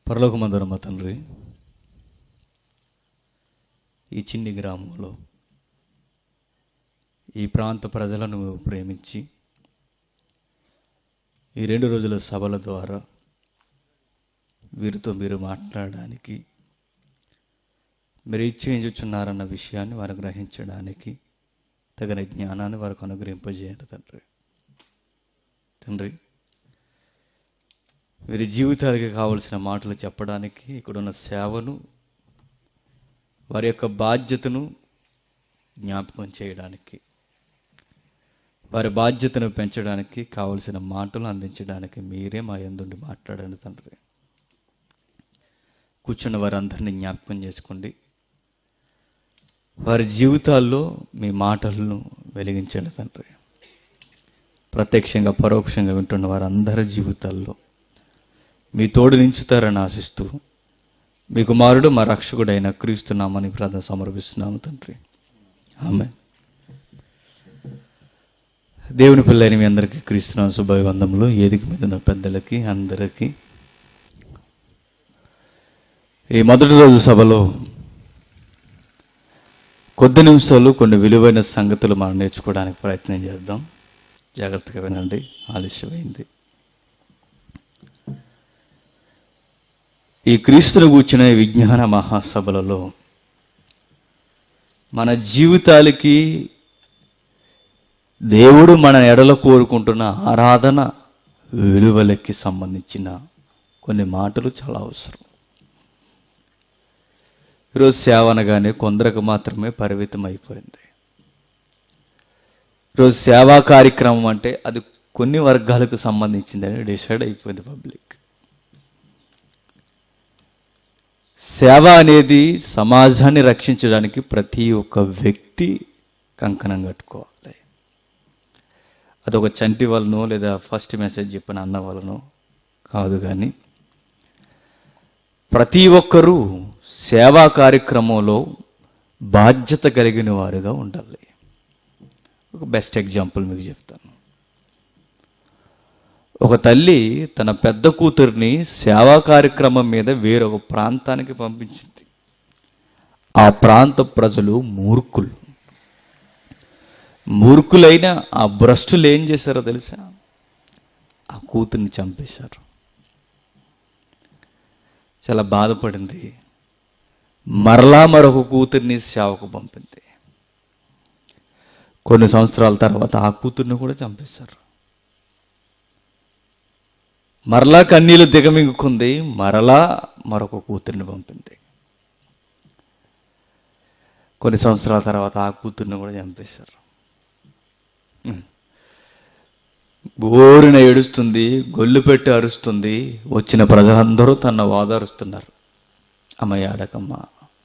పరలోకమందరం మా తండ్రి ఈ చిన్ని గ్రామంలో ఈ ప్రాంత ప్రజలను ప్రేమించి ఈ రెండు రోజుల సభల ద్వారా వీరితో మీరు మాట్లాడడానికి మీరు ఇచ్చేయించుచున్నారన్న విషయాన్ని వారు గ్రహించడానికి తగిన జ్ఞానాన్ని వారికి అనుగ్రహింపజేయండి తండ్రి తండ్రి వీరి జీవితాలకి కావలసిన మాటలు చెప్పడానికి ఇక్కడున్న సేవను వారి యొక్క బాధ్యతను జ్ఞాపకం చేయడానికి వారి బాధ్యతను పెంచడానికి కావలసిన మాటలు అందించడానికి మీరే మా యందుండి మాట్లాడండి తండ్రి కూర్చున్న వారందరినీ జ్ఞాపకం చేసుకోండి వారి జీవితాల్లో మీ మాటలను వెలిగించండి తండ్రి ప్రత్యక్షంగా పరోక్షంగా వింటున్న వారందరి జీవితాల్లో మీ తోడు నించుతారని ఆశిస్తూ మీ కుమారుడు మా రక్షకుడైన క్రీస్తున్నామని ప్రార్థన సమర్పిస్తున్నాము తండ్రి ఆమె దేవుని పిల్లని మీ అందరికీ క్రీస్తున్నాం శుభవందములు ఏదిక మీద ఉన్న పెద్దలకి అందరికీ ఈ మొదటి రోజు సభలో కొద్ది నిమిషాలు కొన్ని విలువైన సంగతులు మనం నేర్చుకోవడానికి ప్రయత్నం చేద్దాం జాగ్రత్తగా వినండి ఆలస్యమైంది ఈ క్రీస్తును కూర్చున్న ఈ విజ్ఞాన మహాసభలలో మన జీవితాలకి దేవుడు మన ఎడల కోరుకుంటున్న ఆరాధన విలువలకి సంబంధించిన కొన్ని మాటలు చాలా అవసరం ఈరోజు సేవ అనగానే కొందరికి మాత్రమే పరిమితం అయిపోయింది ఈరోజు సేవా కార్యక్రమం అంటే అది కొన్ని వర్గాలకు సంబంధించిందని డిసైడ్ అయిపోయింది పబ్లిక్ సేవ అనేది సమాజాన్ని రక్షించడానికి ప్రతి ఒక్క వ్యక్తి కంకణం కట్టుకోవాలి అదొక చంటి వలనో లేదా ఫస్ట్ మెసేజ్ చెప్పిన అన్న వలనో కాదు కానీ ప్రతి ఒక్కరూ సేవా కార్యక్రమంలో బాధ్యత కలిగిన వారుగా ఉండాలి ఒక బెస్ట్ ఎగ్జాంపుల్ మీకు చెప్తాను ఒక తల్లి తన పెద్ద కూతుర్ని సేవా కార్యక్రమం మీద వేరొక ప్రాంతానికి పంపించింది ఆ ప్రాంత ప్రజలు మూర్ఖులు మూర్ఖులైన ఆ భ్రష్టులు ఏం చేశారో తెలుసా ఆ కూతుర్ని చంపేశారు చాలా బాధపడింది మరలా మరొక కూతుర్ని సేవకు పంపింది కొన్ని సంవత్సరాల తర్వాత ఆ కూతుర్ని కూడా చంపేశారు మరలా కన్నీళ్ళు దిగమింగుకుంది మరలా మరొక కూతుర్ని పంపింది కొన్ని సంవత్సరాల తర్వాత ఆ కూతుర్ని కూడా చంపేశారు బోరిన ఏడుస్తుంది గొల్లు పెట్టి అరుస్తుంది వచ్చిన ప్రజలందరూ తన ఓదారుస్తున్నారు అమ్మయ్య ఆడకమ్మ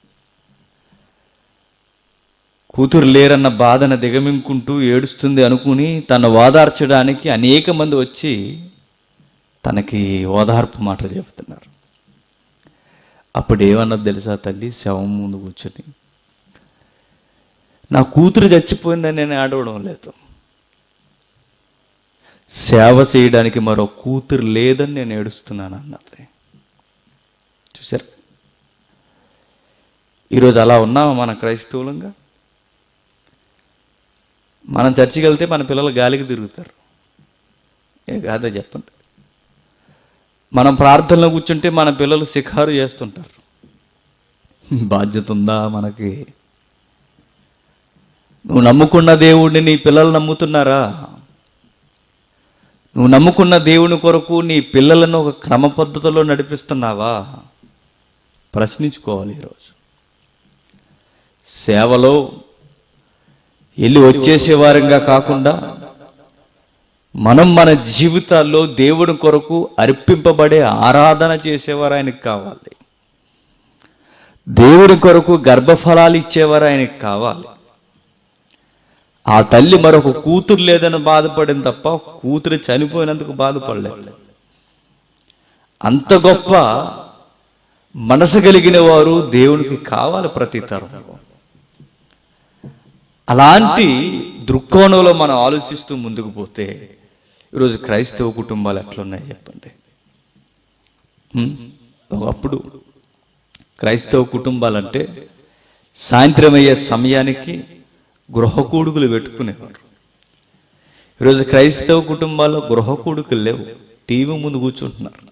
కూతురు లేరన్న బాధన దిగమింకుంటూ ఏడుస్తుంది అనుకుని తను ఓదార్చడానికి అనేక మంది వచ్చి తనకి ఓదార్పు మాటలు చెబుతున్నారు అప్పుడు ఏమన్నది తెలుసా తల్లి శవం ముందు కూర్చొని నా కూతురు చచ్చిపోయిందని నేను ఆడవడం లేదు సేవ చేయడానికి మరో కూతురు లేదని నేను ఏడుస్తున్నాను అన్నది చూసారు ఈరోజు అలా ఉన్నామా మన క్రైస్తవులంగా మనం చర్చికి వెళ్తే మన పిల్లలు గాలికి తిరుగుతారు ఏ కాదా చెప్పండి మనం ప్రార్థనలో కూర్చుంటే మన పిల్లలు శిఖారు చేస్తుంటారు బాధ్యత ఉందా మనకి నువ్వు నమ్ముకున్న దేవుడిని నీ పిల్లలు నమ్ముతున్నారా నువ్వు నమ్ముకున్న దేవుని కొరకు నీ పిల్లలను ఒక క్రమ పద్ధతిలో నడిపిస్తున్నావా ప్రశ్నించుకోవాలి ఈరోజు సేవలో వెళ్ళి వచ్చేసే వారంగా కాకుండా మనం మన జీవితాల్లో దేవుని కొరకు అర్పింపబడే ఆరాధన చేసేవారు ఆయనకు కావాలి దేవుని కొరకు గర్భఫలాలు ఇచ్చేవారు ఆయనకు కావాలి ఆ తల్లి మరొక కూతురు లేదని బాధపడింది తప్ప కూతురు చనిపోయినందుకు బాధపడలేదు అంత గొప్ప మనసు కలిగిన వారు దేవునికి కావాలి ప్రతి తరంలో అలాంటి దృక్కోణంలో మనం ఆలోచిస్తూ ముందుకు పోతే ఈరోజు క్రైస్తవ కుటుంబాలు ఎట్లున్నాయి చెప్పండి హ్మ్? ఒకప్పుడు క్రైస్తవ కుటుంబాలంటే సాయంత్రం అయ్యే సమయానికి గృహ కూడుకులు పెట్టుకునేవారు ఈరోజు క్రైస్తవ కుటుంబాల్లో గృహ కూడుకులు లేవు టీవీ ముందు కూర్చుంటున్నారు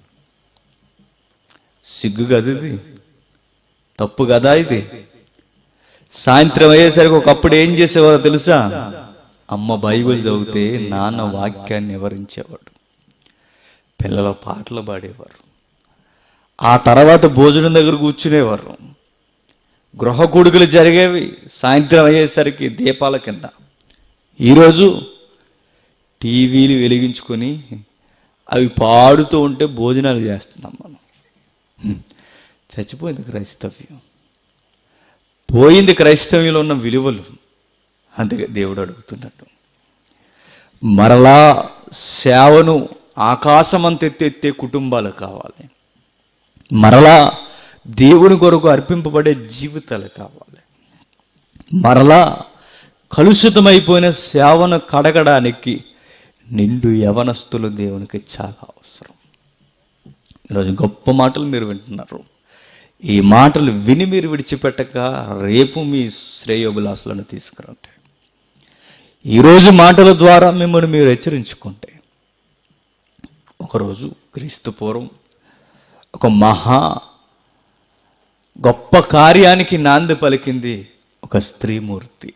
సిగ్గు కదా ఇది తప్పు కదా ఇది సాయంత్రం అయ్యేసరికి ఒకప్పుడు ఏం చేసేవారో తెలుసా అమ్మ బైబిల్ చదివితే నాన్న వాక్యాన్ని వివరించేవాడు పిల్లల పాటలు పాడేవారు ఆ తర్వాత భోజనం దగ్గర కూర్చునేవారు గృహ కూడుకులు జరిగేవి సాయంత్రం అయ్యేసరికి దీపాల కింద ఈరోజు టీవీలు వెలిగించుకొని అవి పాడుతూ ఉంటే భోజనాలు చేస్తున్నాం మనం హ్మ్. చచ్చిపోయింది క్రైస్తవ్యం పోయింది క్రైస్తవ్యంలో ఉన్న విలువలు అందుకే దేవుడు అడుగుతున్నట్టు మరలా సేవను ఆకాశమంతెత్తెత్తే కుటుంబాలు కావాలి మరలా దేవుని కొరకు అర్పింపబడే జీవితాలు కావాలి మరలా కలుషితమైపోయిన సేవను కడగడానికి నిండు యవనస్తులు దేవునికి చాలా అవసరం ఈరోజు గొప్ప మాటలు మీరు వింటున్నారు ఈ మాటలు విని మీరు విడిచిపెట్టక రేపు మీ శ్రేయోభిలాసులను తీసుకురండి ఈరోజు మాటల ద్వారా మిమ్మల్ని మీరు హెచ్చరించుకుంటే ఒకరోజు క్రీస్తు పూర్వం ఒక మహా గొప్ప కార్యానికి నాంది పలికింది ఒక స్త్రీమూర్తి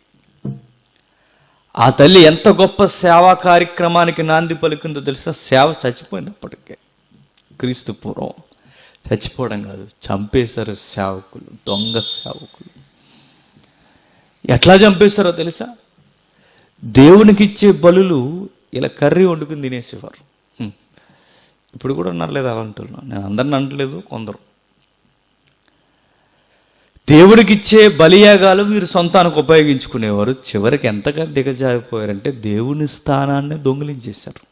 ఆ తల్లి ఎంత గొప్ప సేవా కార్యక్రమానికి నాంది పలికిందో తెలుసా సేవ చచ్చిపోయింది అప్పటికే క్రీస్తు పూర్వం చచ్చిపోవడం కాదు చంపేశారు సేవకులు దొంగ సేవకులు ఎట్లా చంపేశారో తెలుసా దేవునికి ఇచ్చే బలులు ఇలా కర్రీ వండుకుని తినేసేవారు హ్మ్. ఇప్పుడు కూడా అనట్లేదు అలా అంటున్నాను నేను అందరిని అంటలేదు కొందరు దేవుడికి ఇచ్చే బలియాగాలు వీరు సొంతానికి ఉపయోగించుకునేవారు చివరికి ఎంతగా దిగజారిపోయారంటే దేవుని స్థానాన్ని దొంగిలించేశారు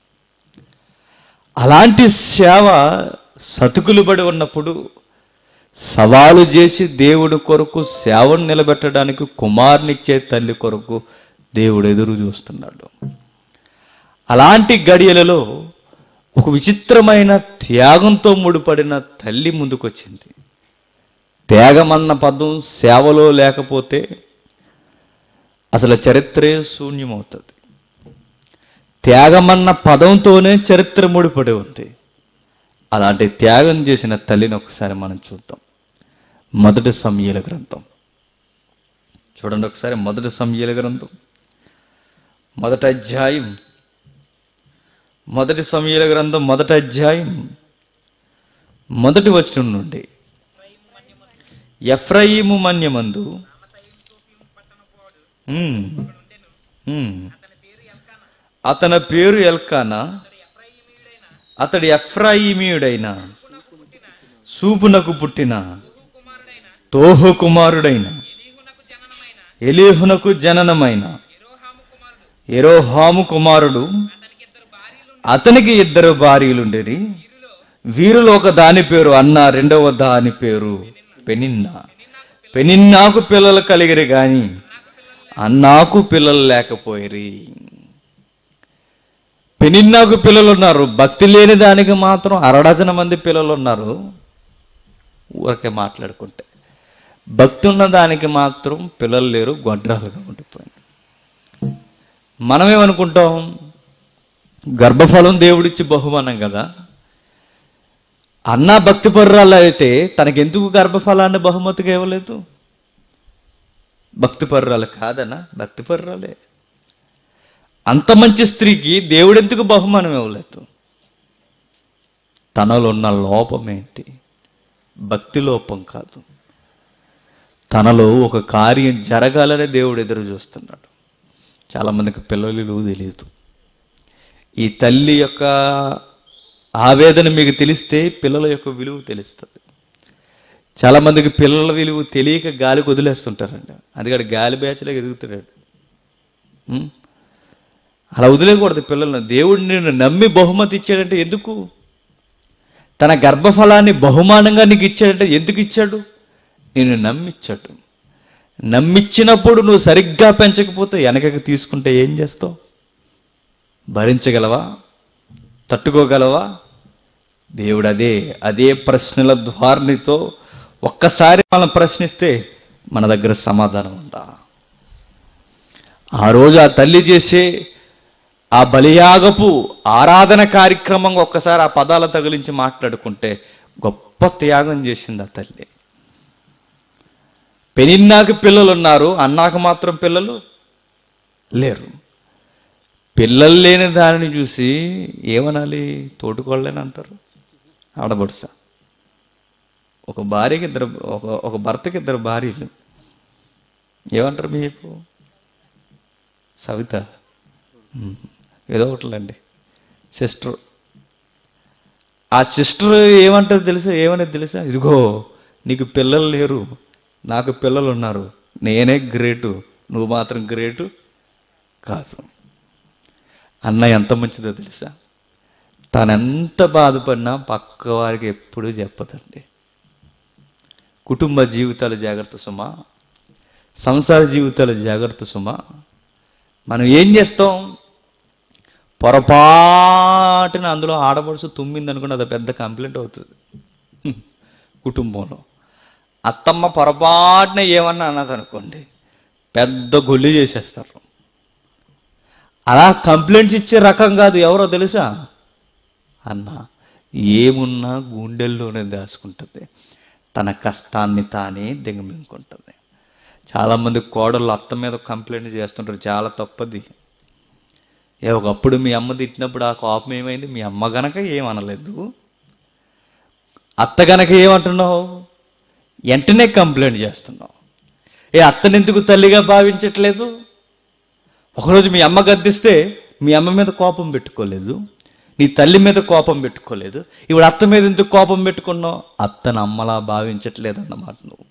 అలాంటి సేవ సతుకులు పడి ఉన్నప్పుడు సవాలు చేసి దేవుడి కొరకు సేవను నిలబెట్టడానికి కుమారునిచ్చే తల్లి కొరకు దేవుడు ఎదురు చూస్తున్నాడు అలాంటి గడియలలో ఒక విచిత్రమైన త్యాగంతో ముడిపడిన తల్లి ముందుకొచ్చింది త్యాగమన్న పదం సేవలో లేకపోతే అసలు చరిత్రే శూన్యమవుతుంది త్యాగమన్న పదంతోనే చరిత్ర ముడిపడి ఉంది అలాంటి త్యాగం చేసిన తల్లిని ఒకసారి మనం చూద్దాం మొదటి సమయల గ్రంథం చూడండి ఒకసారి మొదటి సమయల గ్రంథం మొదటి అధ్యాయం మొదటి సమయల గ్రంథం మొదటి అధ్యాయం మొదటి వచనం నుండి ఎఫ్రయిము మన్యమందు ఉమ్, ఉమ్. అతని పేరు ఎల్కానా అతడు ఎఫ్రాయిమీయుడైన సూపునకు పుట్టిన తోహు కుమారుడైన ఎలీహునకు జననమైన ఎరోహాము కుమారుడు అతనికి ఇద్దరు భార్యలుండేది వీరిలో ఒక దాని పేరు అన్న రెండవ దాని పేరు పెనిన్నా పెనిన్నాకు పిల్లలు కలిగిరి గాని అన్నాకు పిల్లలు లేకపోయిరి పెనిన్నాకు పిల్లలు ఉన్నారు భక్తి లేని దానికి మాత్రం అరడజన మంది పిల్లలు ఉన్నారు ఊరికే మాట్లాడుకుంటే భక్తి ఉన్న దానికి మాత్రం పిల్లలు లేరు గొడ్రాలుగా ఉండిపోయింది మనమేమనుకుంటాం గర్భఫలం దేవుడిచ్చి బహుమానం కదా అన్న భక్తి పర్రాలు అయితే తనకెందుకు గర్భఫలాన్ని బహుమతిగా ఇవ్వలేదు భక్తి పర్రాలు కాదనా భక్తి పర్రాలే అంత మంచి స్త్రీకి దేవుడెందుకు బహుమానం ఇవ్వలేదు తనలో ఉన్న లోపం ఏంటి భక్తి లోపం కాదు తనలో ఒక కార్యం జరగాలనే దేవుడు ఎదురు చూస్తున్నాడు చాలామందికి పిల్లలు తెలియదు ఈ తల్లి యొక్క ఆవేదన మీకు తెలిస్తే పిల్లల యొక్క విలువ తెలుస్తుంది చాలామందికి పిల్లల విలువ తెలియక గాలికి వదిలేస్తుంటారండి అందుకని గాలి బ్యాచ్లోకి ఎదుగుతున్నాడు ఉం? అలా వదిలేయకూడదు పిల్లల్ని దేవుడు నిన్ను నమ్మి బహుమతి ఇచ్చాడంటే ఎందుకు తన గర్భఫలాన్ని బహుమానంగా నీకు ఇచ్చాడంటే ఎందుకు ఇచ్చాడు నేను నమ్మిచ్చాడు నమ్మిచ్చినప్పుడు నువ్వు సరిగ్గా పెంచకపోతే వెనకకి తీసుకుంటే ఏం చేస్తావు భరించగలవా తట్టుకోగలవా దేవుడు అదే అదే ప్రశ్నల ధోరణితో ఒక్కసారి మనం ప్రశ్నిస్తే మన దగ్గర సమాధానం ఉందా ఆ రోజు ఆ తల్లి చేసే ఆ బలియాగపు ఆరాధన కార్యక్రమం ఒక్కసారి ఆ పదాల తగిలించి మాట్లాడుకుంటే గొప్ప త్యాగం చేసింది ఆ తల్లి పెనిన్నాకి పిల్లలు ఉన్నారు అన్నాకు మాత్రం పిల్లలు లేరు పిల్లలు లేని దానిని చూసి ఏమనాలి తోటికోళ్ళని అంటారు ఆడబడుస ఒక భార్యకి ఇద్దరు ఒక ఒక భర్తకి ఇద్దరు భార్యలు ఏమంటారు మీకు సవిత ఉమ్, ఏదో ఒకటిలేండి సిస్టర్ ఆ సిస్టర్ ఏమంటారు తెలుసా ఏమనేది తెలుసా ఇదిగో నీకు పిల్లలు లేరు నాకు పిల్లలు ఉన్నారు నేనే గ్రేటు నువ్వు మాత్రం గ్రేటు కాదు అన్న ఎంత మంచిదో తెలుసా తనెంత బాధపడినా పక్క వారికి ఎప్పుడూ చెప్పదండి కుటుంబ జీవితాల జాగ్రత్త సుమా సంసార జీవితాల జాగ్రత్త సుమా మనం ఏం చేస్తాం పొరపాటున అందులో ఆడపడుచు తుమ్మింది అనుకుని అది పెద్ద కంప్లైంట్ అవుతుంది హ్మ్. కుటుంబంలో అత్తమ్మ పొరపాటున ఏమన్నా అన్నది అనుకోండి పెద్ద గొల్లి చేసేస్తారు అలా కంప్లైంట్స్ ఇచ్చే రకం కాదు ఎవరో తెలుసా అన్న ఏమున్నా గుండెల్లోనే దాచుకుంటుంది తన కష్టాన్ని తానే దిగమింగుకుంటుంది చాలామంది కోడళ్ళు అత్త మీద కంప్లైంట్ చేస్తుంటారు చాలా తప్పది ఏ ఒకప్పుడు మీ అమ్మ తిట్టినప్పుడు ఆ కోపం ఏమైంది మీ అమ్మ గనక ఏమనలేదు అత్త గనక ఏమంటున్నావు వెంటనే కంప్లైంట్ చేస్తున్నావు ఏ అత్తనెందుకు తల్లిగా భావించట్లేదు ఒకరోజు మీ అమ్మ గద్దిస్తే మీ అమ్మ మీద కోపం పెట్టుకోలేదు నీ తల్లి మీద కోపం పెట్టుకోలేదు ఇప్పుడు అత్త మీద ఎందుకు కోపం పెట్టుకున్నావు అత్తను అమ్మలా భావించట్లేదు అన్నమాట నువ్వు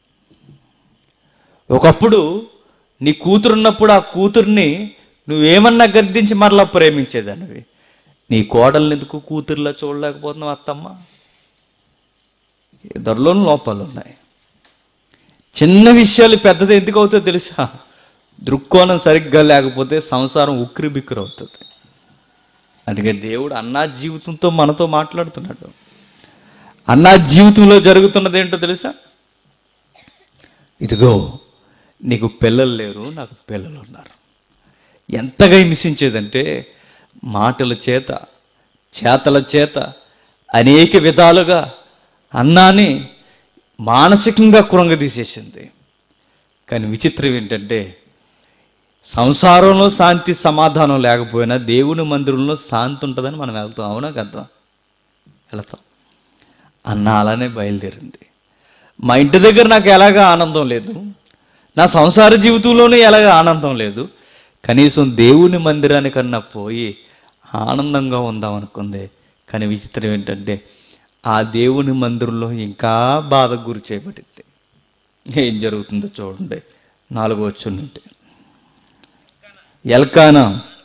ఒకప్పుడు నీ కూతురున్నప్పుడు ఆ కూతుర్ని నువ్వేమన్నా గద్దించి మరలా ప్రేమించేదానివి నీ కోడల్ని ఎందుకు కూతురులా చూడలేకపోతున్నావు అత్తమ్మ ఇద్దరిలోనూ లోపాలు ఉన్నాయి చిన్న విషయాలు పెద్దది ఎందుకు అవుతుందో తెలుసా దృక్కోణం సరిగ్గా లేకపోతే సంసారం ఉక్కిరి బిక్కిరి అవుతుంది అందుకే దేవుడు అన్నా జీవితంతో మనతో మాట్లాడుతున్నాడు అన్నా జీవితంలో జరుగుతున్నది ఏంటో తెలుసా ఇదిగో నీకు పిల్లలు లేరు నాకు పిల్లలు ఉన్నారు ఎంతగా హింసించేదంటే మాటల చేత చేతల చేత అనేక విధాలుగా అన్నాని మానసికంగా కురంగదీసేసింది కానీ విచిత్రం ఏంటంటే సంసారంలో శాంతి సమాధానం లేకపోయినా దేవుని మందిరంలో శాంతి ఉంటుందని మనం వెళ్తాం అవునా కదా వెళతాం అన్న అలానే బయలుదేరింది మా ఇంటి దగ్గర నాకు ఎలాగ ఆనందం లేదు నా సంసార జీవితంలోనూ ఎలాగ ఆనందం లేదు కనీసం దేవుని మందిరానికన్నా పోయి ఆనందంగా ఉందాం అనుకుంది కానీ విచిత్రం ఏంటంటే ఆ దేవుని మందిరంలో ఇంకా బాధకు గురి చేయబడింది ఏం జరుగుతుందో చూడండి నాలుగో వచ్చి నుండి ఎల్కానా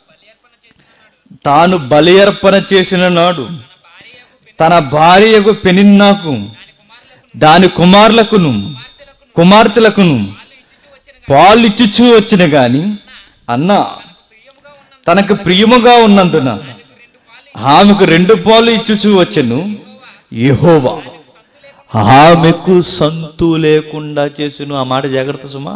తాను బలి అర్పణ చేసిన నాడు తన భార్యకు పెనిన్నాకు దాని కుమారులకును కుమార్తెలకును పాలు ఇచ్చుచూ వచ్చిన గాని అన్న తనకు ప్రియముగా ఉన్నందున ఆమెకు రెండు పాలు ఇచ్చుచూ వచ్చెను యెహోవా ఆమెకు సంతు లేకుండా చేసును ఆ మాట జాగ్రత్త సుమా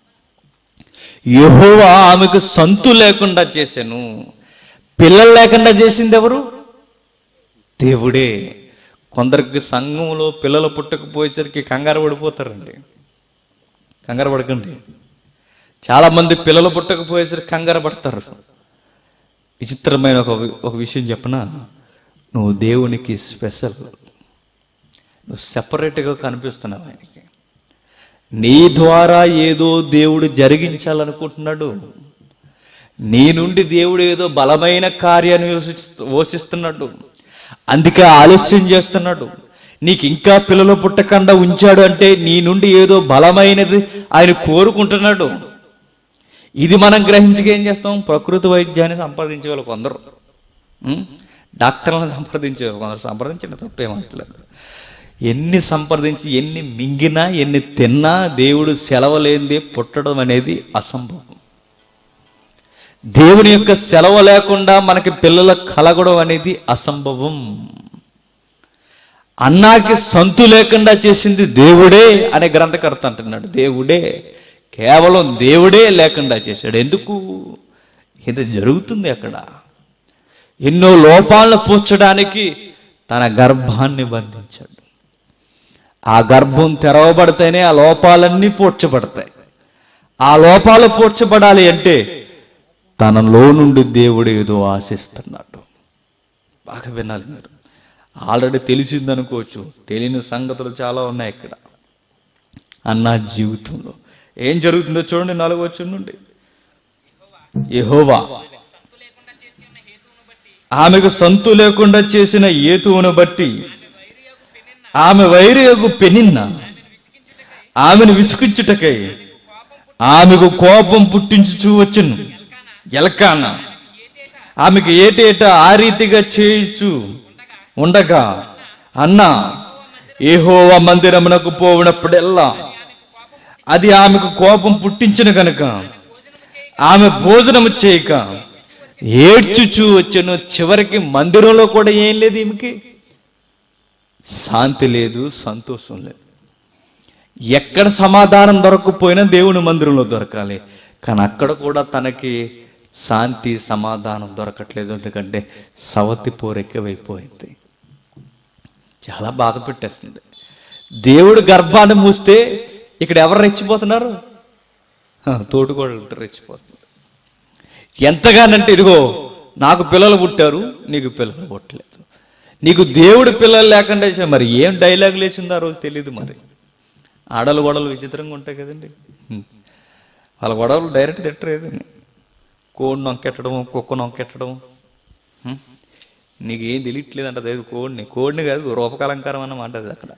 యెహోవా ఆమెకు సంతు లేకుండా చేశాను పిల్లలు లేకుండా చేసింది ఎవరు దేవుడే కొందరికి సంఘంలో పిల్లలు పుట్టకపోయేసరికి కంగారు పడిపోతారండి కంగారు పడకండి చాలా మంది పిల్లలు పుట్టకపోయేసరికి కంగారు పడతారు విచిత్రమైన ఒక వి- ఒక విషయం చెప్పనా నువ్వు దేవునికి స్పెషల్ నువ్వు సెపరేట్గా కనిపిస్తున్నావు ఆయనకి నీ ద్వారా ఏదో దేవుడు జరిగించాలనుకుంటున్నాడు నీ నుండి దేవుడు ఏదో బలమైన కార్యాన్ని యోసిస్తు- యోసిస్తున్నాడు అందుకే ఆలస్యం చేస్తున్నాడు నీకు ఇంకా పిల్లలు పుట్టకుండా ఉంచాడు అంటే నీ నుండి ఏదో బలమైనది ఆయన కోరుకుంటున్నాడు ఇది మనం గ్రహించక ఏం చేస్తాం ప్రకృతి వైద్యాన్ని సంపాదించే వాళ్ళు కొందరు ఉం? డాక్టర్లను సంప్రదించే వాళ్ళు కొందరు సంప్రదించిన తప్పేమంటలేదు ఎన్ని సంప్రదించి ఎన్ని మింగినా ఎన్ని తిన్నా దేవుడు సెలవు లేనిదే పుట్టడం అనేది అసంభవం దేవుని యొక్క సెలవు లేకుండా మనకి పిల్లల కలగడం అనేది అసంభవం అన్నాకి సంతు లేకుండా చేసింది దేవుడే అనే గ్రంథకర్త అంటున్నాడు దేవుడే కేవలం దేవుడే లేకుండా చేశాడు ఎందుకు ఇది జరుగుతుంది అక్కడ ఎన్నో లోపాలను పూడ్చడానికి తన గర్భాన్ని బంధించాడు ఆ గర్భం తెరవబడితేనే ఆ లోపాలన్నీ పూడ్చబడతాయి ఆ లోపాలు పూడ్చబడాలి అంటే తనలో నుండి దేవుడు ఏదో ఆశిస్తున్నాడు బాగా వినాలి మీరు ఆల్రెడీ తెలిసిందనుకోవచ్చు తెలియని సంగతులు చాలా ఉన్నాయి ఇక్కడ అన్న జీవితంలో ఏం జరుగుతుందో చూడండి నాలుగు వచ్చి నుండి యెహోవా ఆమెకు సంతు లేకుండా చేసిన ఏతువును బట్టి ఆమె వైరియగు పెనిన్న ఆమెను విసుకించుటకై ఆమెకు కోపం పుట్టించుచూ వచ్చును ఎలకాన ఆమెకు ఏటేటా ఆ రీతిగా చేయుచు ఉండగా అన్న ఏహోవా మందిరమునకు పోవునప్పుడెల్లా అది ఆమెకు కోపం పుట్టించిన గనుక ఆమె భోజనము చేయక ఏడ్చుచూ వచ్చను చివరికి మందిరంలో కూడా ఏం లేదు ఈమెకి శాంతి లేదు సంతోషం లేదు ఎక్కడ సమాధానం దొరకకపోయినా దేవుని మందిరంలో దొరకాలి కానీ అక్కడ కూడా తనకి శాంతి సమాధానం దొరకట్లేదు ఎందుకంటే సవతి పోరెక్కవైపోయింది చాలా బాధ పెట్టేస్తుంది దేవుడు గర్భాన్ని మూస్తే ఇక్కడ ఎవరు రెచ్చిపోతున్నారు హ, తోటికోడలు రెచ్చిపోతుంది ఎంతగానంటే ఇదిగో నాకు పిల్లలు పుట్టారు నీకు పిల్లలు పుట్టలేదు నీకు దేవుడు పిల్లలు లేకుండా చేశాడు. మరి ఏం డైలాగ్ లేచిందో ఆ రోజు తెలియదు మరి ఆడలు గొడవలు విచిత్రంగా ఉంటాయి కదండి హ్మ్. వాళ్ళ గొడవలు డైరెక్ట్ తిట్టలేదు కోడి నొక్కెట్టడం కుక్క నొక్కెట్టడం హ్మ్. నీకు ఏం తెలియట్లేదు అంటది అది కోడిని కోడిని కాదు రూపకలంకారం అన్నమాట అది అక్కడ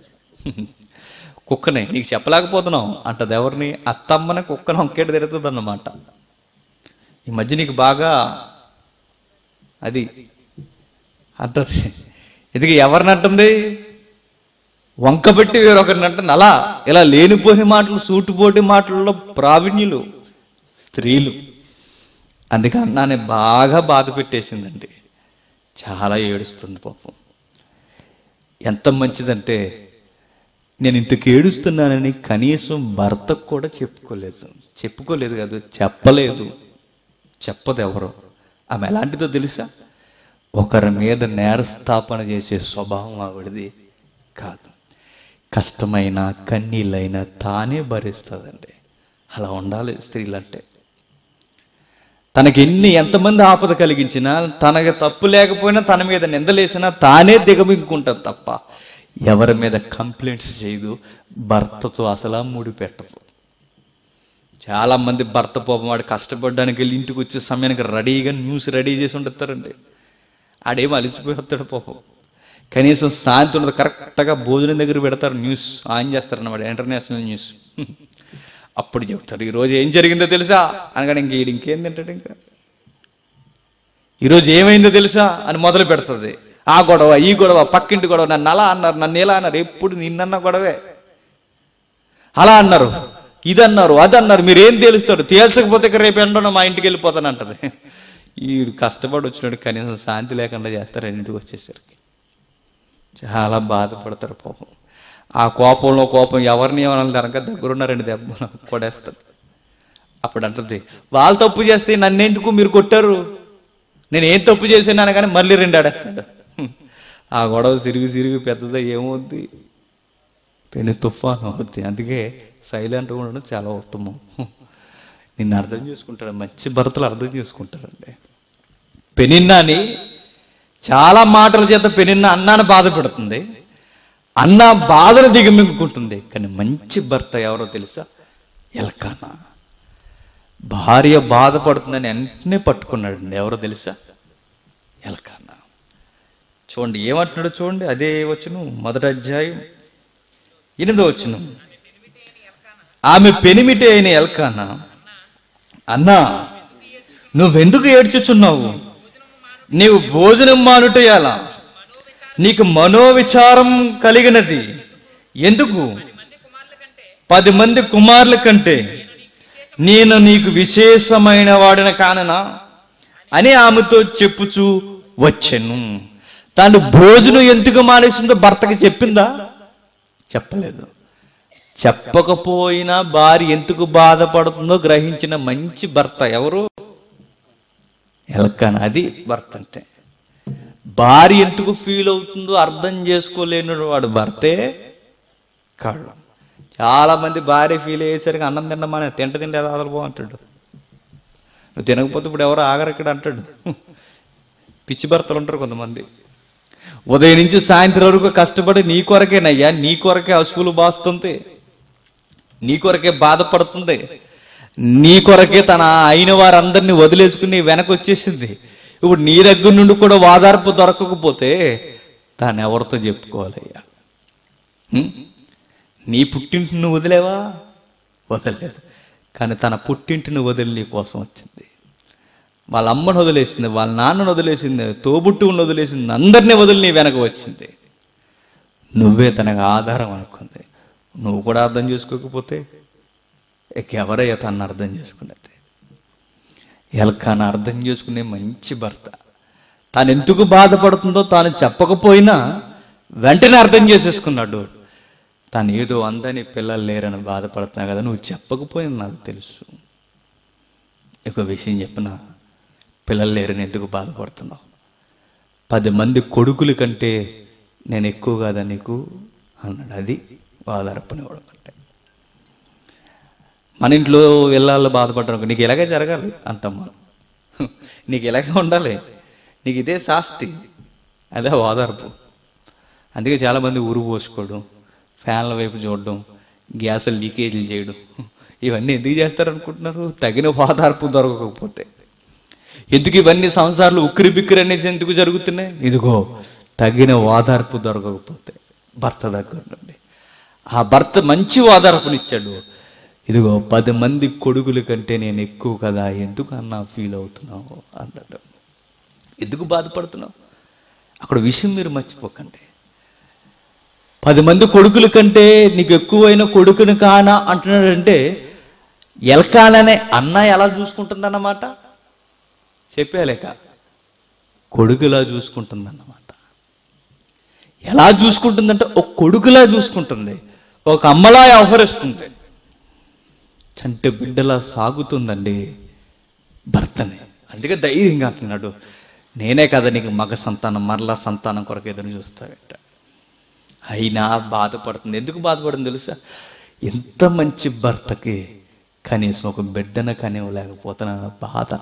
కుక్కనే నీకు చెప్పలేకపోతున్నావు అంటది ఎవరిని అత్తమ్మని కుక్కను ఒక్కేటి తిరుగుతుంది అన్నమాట ఈ మధ్య నీకు బాగా అది అంటది ఇది ఎవరిని అంటుంది వంకబెట్టి వేరొకరిని అంటుంది అలా ఇలా లేనిపోని మాటలు సూటుపోటి మాటల్లో ప్రావీణ్యులు స్త్రీలు అందుకే అన్నానే బాగా బాధ పెట్టేసిందండి చాలా ఏడుస్తుంది పాపం ఎంత మంచిదంటే నేను ఇంతకు ఏడుస్తున్నానని కనీసం భర్తకు కూడా చెప్పుకోలేదు చెప్పుకోలేదు కాదు చెప్పలేదు చెప్పదు ఎవరో ఆమె ఎలాంటిదో తెలుసా ఒకరి మీద నేరస్థాపన చేసే స్వభావం ఆవిడది కాదు కష్టమైన కన్నీళ్ళైన తానే భరిస్తుందండి అలా ఉండాలి స్త్రీలంటే తనకి ఎన్ని ఎంతమంది ఆపద కలిగించినా తనకి తప్పు లేకపోయినా తన మీద నిందలేసినా తానే దిగమింగుకుంటుంది తప్ప ఎవరి మీద కంప్లైంట్స్ చేయదు భర్తతో అసలు ముడి పెట్టదు చాలా మంది భర్త పాపం వాడు కష్టపడడానికి వెళ్ళి ఇంటికి వచ్చే సమయానికి రెడీగా న్యూస్ రెడీ చేసి ఉండతారండి ఆడేమో అలసిపోయి వస్తాడు పాపం కనీసం శాంతి ఉండదు కరెక్ట్గా భోజనం దగ్గర పెడతారు న్యూస్ ఆన్ చేస్తారన్నమాట ఇంటర్నేషనల్ న్యూస్ అప్పుడు చెప్తారు ఈరోజు ఏం జరిగిందో తెలుసా అనగానే ఇంక ఈడు ఇంకేం తింటాడు ఇంకా ఈరోజు ఏమైందో తెలుసా అని మొదలు పెడుతుంది ఆ గొడవ ఈ గొడవ పక్కింటి గొడవ నన్ను అలా అన్నారు నన్ను ఇలా అన్నారు ఎప్పుడు నిన్నన్న గొడవే అలా అన్నారు ఇది అన్నారు అది అన్నారు మీరు ఏం తేలుస్తారు తేల్చకపోతే ఇక రేపు ఎండన మా ఇంటికి వెళ్ళిపోతాను అంటది ఈడు కష్టపడి వచ్చినాడు కనీసం శాంతి లేకుండా చేస్తారు ఇంటికి వచ్చేసరికి చాలా బాధపడతారు పాపం ఆ కోపంలో కోపం ఎవరిని ఏమన్నా కనుక దగ్గరున్న రెండు దెబ్బలు కొడేస్తారు అప్పుడు అంటుంది వాళ్ళు తప్పు చేస్తే నన్నెందుకు మీరు కొట్టారు నేను ఏం తప్పు చేసినాను కానీ మళ్ళీ రెండు ఆడేస్తాడు ఆ గొడవ సిరిగి సిరిగి పెద్దదా ఏమవుద్ది పెను తుఫాను అవుద్ది అందుకే సైలెంట్గా ఉండడం చాలా ఉత్తమం నిన్ను అర్థం చేసుకుంటాడు మంచి భర్తలు అర్థం చేసుకుంటారండి పెనిన్నాని చాలా మాటల చేత పెనిన్న అన్నాన్ని బాధ పెడుతుంది అన్న బాధను దిగమింగుకుంటుంది కానీ మంచి భర్త ఎవరో తెలుసా ఎల్కానా భార్య బాధపడుతుందని వెంటనే పట్టుకున్నాడండి ఎవరో తెలుసా ఎల్కానా చూడండి ఏమంటున్నాడో చూడండి అదే వచ్చును మొదటి అధ్యాయం ఎనిమిదో వచ్చును ఆమె పెనిమిటి అయిన ఎల్కానా అన్నా నువ్వెందుకు ఏడ్చుచున్నావు నీవు భోజనం మానుటయాలా నీకు మనోవిచారం కలిగినది ఎందుకు పది మంది కుమారుల కంటే నేను నీకు విశేషమైన వాడిన కాననా అని ఆమెతో చెప్పుచూ వచ్చెను తాను భోజనం ఎందుకు మానేసిందో భర్తకి చెప్పిందా చెప్పలేదు చెప్పకపోయినా భార్య ఎందుకు బాధపడుతుందో గ్రహించిన మంచి భర్త ఎవరు ఎలకన అది భర్త అంటే భార్య ఎందుకు ఫీల్ అవుతుందో అర్థం చేసుకోలేని వాడు భర్తే కాళ్ళు చాలా మంది భార్య ఫీల్ అయ్యేసరికి అన్నం తినమని తింట తింటే అదలు అంటాడు నువ్వు తినకపోతే ఇప్పుడు ఎవరు ఆగరు ఇక్కడ అంటాడు పిచ్చి భర్తలు ఉంటారు కొంతమంది ఉదయం నుంచి సాయంత్రం వరకు కష్టపడి నీ కొరకేనయ్యా నీ కొరకే అసువులు బాస్తుంది నీ కొరకే బాధపడుతుంది నీ కొరకే తన అయిన వారందరినీ వదిలేసుకుని వెనక వచ్చేసింది ఇప్పుడు నీ దగ్గర నుండి కూడా వాదార్పు దొరకకపోతే తాను ఎవరితో చెప్పుకోవాలయ్యా హ్మ్? నీ పుట్టింటిని వదిలేవా వదలలేదు కానీ తన పుట్టింటిని వదిలి నీ కోసం వచ్చింది వాళ్ళ అమ్మను వదిలేసింది వాళ్ళ నాన్నను వదిలేసింది తోబుట్టువుని వదిలేసింది అందరినీ వదిలి నీ వెనక వచ్చింది నువ్వే తనకు ఆధారం అనుకుంది నువ్వు కూడా అర్థం చేసుకోకపోతే ఇక ఎవరయ్యా తను అర్థం చేసుకునేది ఎలకాన అర్థం చేసుకునే మంచి భర్త తాను ఎందుకు బాధపడుతుందో తాను చెప్పకపోయినా వెంటనే అర్థం చేసేసుకున్నాడు తాను ఏదో అందని పిల్లలు లేరని బాధపడుతున్నా కదా నువ్వు చెప్పకపోయినా నాకు తెలుసు ఒక విషయం చెప్పిన పిల్లలు లేరని ఎందుకు బాధపడుతున్నావు పది మంది కొడుకుల కంటే నేను ఎక్కువ కాదా నీకు అన్నాడు అది బాధరపనివ్వడం అంటే మన ఇంట్లో వెళ్ళాలో బాధపడ్డారు నీకు ఇలాగే జరగాలి అంటాం మనం నీకు ఇలాగే ఉండాలి నీకు ఇదే శాస్తి అదే ఓదార్పు అందుకే చాలామంది ఊరు పోసుకోవడం ఫ్యాన్ల వైపు చూడడం గ్యాస్ లీకేజీలు చేయడం ఇవన్నీ ఎందుకు చేస్తారనుకుంటున్నారు తగిన ఓదార్పు దొరకకపోతే ఎందుకు ఇవన్నీ సంసారాలు ఉక్కిరి బిక్కిరి అనేసి ఎందుకు జరుగుతున్నాయి ఇదిగో తగిన ఓదార్పు దొరకకపోతే భర్త దగ్గర నుండి ఆ భర్త మంచి ఓదార్పునిచ్చాడు ఇదిగో పది మంది కొడుకుల కంటే నేను ఎక్కువ కదా ఎందుకు అన్నా ఫీల్ అవుతున్నావు అన్నాడు ఎందుకు బాధపడుతున్నావు అక్కడ విషయం మీరు మర్చిపోకండి పది మంది కొడుకుల కంటే నీకు ఎక్కువైన కొడుకుని కానా అంటున్నాడంటే ఎలకాలనే అన్న ఎలా చూసుకుంటుందన్నమాట చెప్పేలేక కొడుకులా చూసుకుంటుందన్నమాట ఎలా చూసుకుంటుందంటే ఒక కొడుకులా చూసుకుంటుంది ఒక అమ్మలా వ్యవహరిస్తుంది చంటి బిడ్డలా సాగుతుందండి భర్తని అందుకే ధైర్యంగా అంటున్నాడు నేనే కదా నీకు మగ సంతానం మరలా సంతానం కొరకు ఎదురు చూస్తావేట అయినా బాధపడుతుంది ఎందుకు బాధపడుతుంది తెలుసా ఎంత మంచి భర్తకి కనీసం ఒక బిడ్డను కనివ్వలేకపోతున్నా బాధ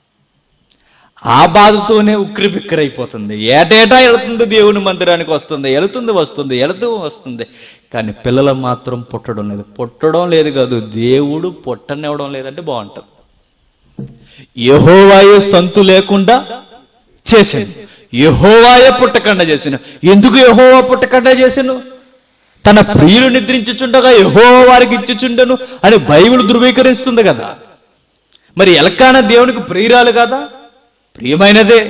ఆ బాధతోనే ఉక్కిరి బిక్కిరైపోతుంది ఏటేటా వెళుతుంది దేవుని మందిరానికి వస్తుంది వెళుతుంది వస్తుంది వెళుతూ వస్తుంది కానీ పిల్లలు మాత్రం పుట్టడం లేదు పుట్టడం లేదు కాదు దేవుడు పుట్టనివ్వడం లేదంటే బాగుంటుంది యహోవాయే సంతు లేకుండా చేసింది యహోవాయే పుట్టకుండా చేసిన ఎందుకు యహోవా పుట్టకుండా చేసాను తన ప్రియులు నిద్రించుచుండగా యహోవా వారికి ఇచ్చుచుండను అని బైబిల్ ధృవీకరిస్తుంది కదా మరి ఎలకాన దేవునికి ప్రియురాలు కదా ప్రియమైనదే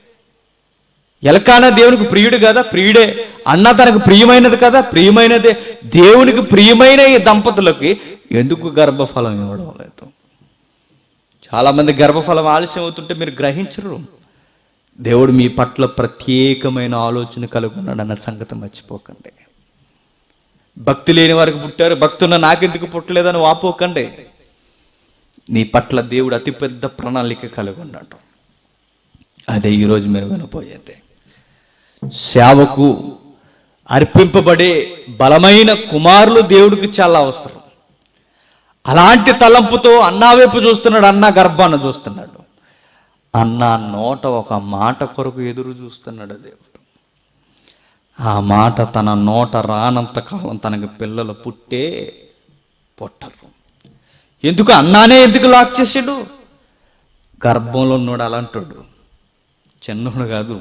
ఎలకాన దేవునికి ప్రియుడు కదా ప్రియుడే అన్న తనకు ప్రియమైనది కదా ప్రియమైనదే దేవునికి ప్రియమైన ఈ దంపతులకి ఎందుకు గర్భఫలం ఇవ్వడం లేదు చాలా మంది గర్భఫలం ఆలస్యం అవుతుంటే మీరు గ్రహించరు దేవుడు మీ పట్ల ప్రత్యేకమైన ఆలోచన కలిగి ఉన్నాడు అన్న సంగతి మర్చిపోకండి భక్తి లేని వారికి పుట్టారు భక్తున్న నాకెందుకు పుట్టలేదని వాపోకండి నీ పట్ల దేవుడు అతిపెద్ద ప్రణాళిక కలిగి ఉన్నాడు అదే ఈరోజు మీరు వినపోయేది సేవకు అర్పింపబడే బలమైన కుమారులు దేవుడికి చాలా అవసరం అలాంటి తలంపుతో అన్నా వైపు చూస్తున్నాడు అన్న గర్భాన్ని చూస్తున్నాడు అన్న నోట ఒక మాట కొరకు ఎదురు చూస్తున్నాడు దేవుడు ఆ మాట తన నోట రానంత కాలం తనకి పిల్లలు పుట్టే పుట్టరు ఎందుకు అన్నానే ఎందుకు లాక్ చేసాడు గర్భంలో ఉన్నాడు అలాంటాడు చిన్నోడు కాదు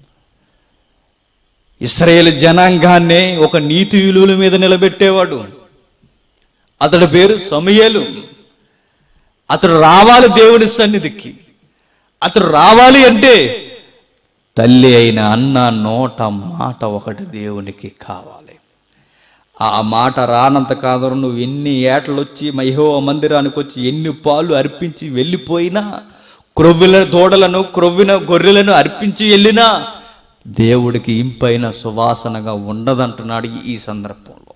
ఇస్రాయేల్ జనాంగాన్నే ఒక నీతి విలువల మీద నిలబెట్టేవాడు అతడి పేరు సమయలు అతడు రావాలి దేవుడి సన్నిధికి అతడు రావాలి అంటే తల్లి అయిన అన్న నోట మాట ఒకటి దేవునికి కావాలి ఆ మాట రానంత కాదు నువ్వు ఎన్ని ఏటలు వచ్చి మహో మందిరానికి వచ్చి ఎన్ని పాలు అర్పించి వెళ్ళిపోయినా క్రొవ్విన దూడలను క్రొవ్విన గొర్రెలను అర్పించి వెళ్ళినా దేవుడికి ఇంపైన సువాసనగా ఉండదంటున్నాడు ఈ- ఈ సందర్భంలో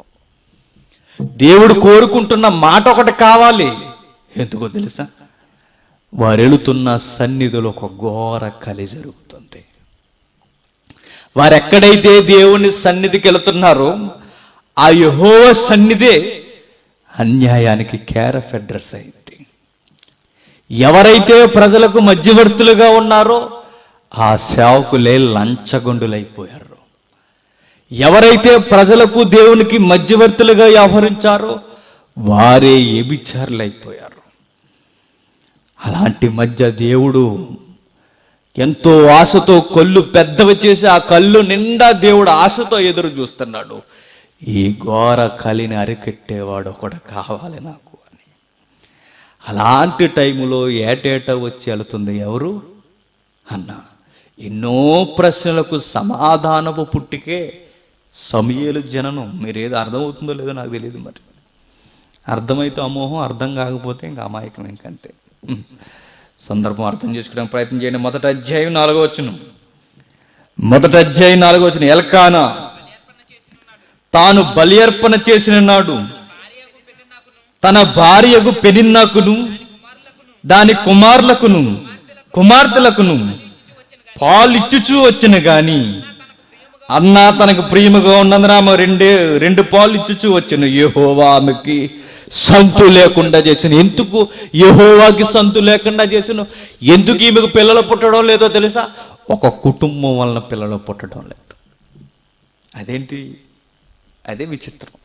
దేవుడు కోరుకుంటున్న మాట ఒకటి కావాలి ఎందుకో తెలుసా వారు వెళుతున్న సన్నిధిలో ఒక ఘోర కలి జరుగుతుంది వారు ఎక్కడైతే దేవుని సన్నిధికి వెళుతున్నారో ఆ యహో సన్నిధే అన్యాయానికి క్యారఫ్ అడ్రస్ అయింది ఎవరైతే ప్రజలకు మధ్యవర్తులుగా ఉన్నారో ఆ సేవకులే లంచగొండులైపోయారు ఎవరైతే ప్రజలకు దేవునికి మధ్యవర్తులుగా వ్యవహరించారో వారే ఎబిచారులైపోయారు అలాంటి మధ్య దేవుడు ఎంతో ఆశతో కళ్ళు పెద్దవి చేసి ఆ కళ్ళు నిండా దేవుడు ఆశతో ఎదురు చూస్తున్నాడు ఈ ఘోర కలిని అరికెట్టేవాడు ఒకడు కావాలి నాకు అని అలాంటి టైములో ఏటేట వచ్చి వెళుతుంది ఎవరు అన్న ఎన్నో ప్రశ్నలకు సమాధానపు పుట్టికే సమయలు జననం మీరేదో అర్థమవుతుందో లేదో నాకు తెలియదు మరి అర్థమైతే అమోహం అర్థం కాకపోతే ఇంకా అమాయకం ఇంకంతే ఉం. సందర్భం అర్థం చేసుకోవడానికి ప్రయత్నం చేయండి మొదటి అధ్యాయం నాలుగో వచ్చును మొదటి అధ్యాయం నాలుగో వచ్చును ఎల్కానా తాను బలి అర్పణ చేసిన నాడు తన భార్యకు పెనిన్నాకును దాని కుమారులకును కుమార్తెలకును పాలిచ్చుచూ వచ్చిన గాని అన్న తనకు ప్రియముగా ఉన్నందున ఆమె రెండే రెండు పాలు ఇచ్చుచూ వచ్చాను యెహోవా ఆమెకి సంతు లేకుండా చేసిన ఎందుకు యెహోవాకి సంతు లేకుండా చేసిన ఎందుకు ఈమెకు పిల్లలు పుట్టడం లేదో తెలుసా ఒక కుటుంబం వలన పిల్లలు పుట్టడం లేదు అదేంటి అదే విచిత్రం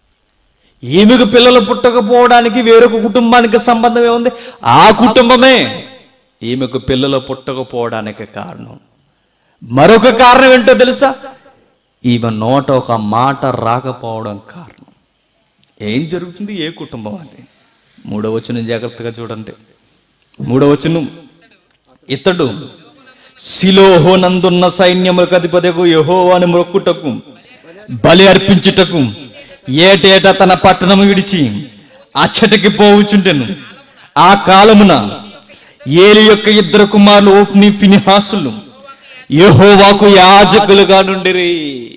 ఈమెకు పిల్లలు పుట్టకపోవడానికి వేరొక కుటుంబానికి సంబంధం ఏముంది ఆ కుటుంబమే ఈమెకు పిల్లలు పుట్టకపోవడానికి కారణం మరొక కారణం ఏంటో తెలుసా ఈమె నోట ఒక మాట రాకపోవడం కారణం ఏం జరుగుతుంది ఏ కుటుంబం అని మూడవ వచనం జాగ్రత్తగా చూడండి మూడవ వచనం ఇతడు శిలోహో నందున్న సైన్యములకు అధిపతికు యెహోవాను మొక్కుటకు బలి అర్పించుటకు ఏటేటా తన పట్టణము విడిచి అచ్చటికి పోవుచుండెను ఆ కాలమున ఏలి యొక్క ఇద్దరు కుమారులు ఓప్ని ఫినిహాసులు యెహోవాకు యాజకులుగా నుండిరి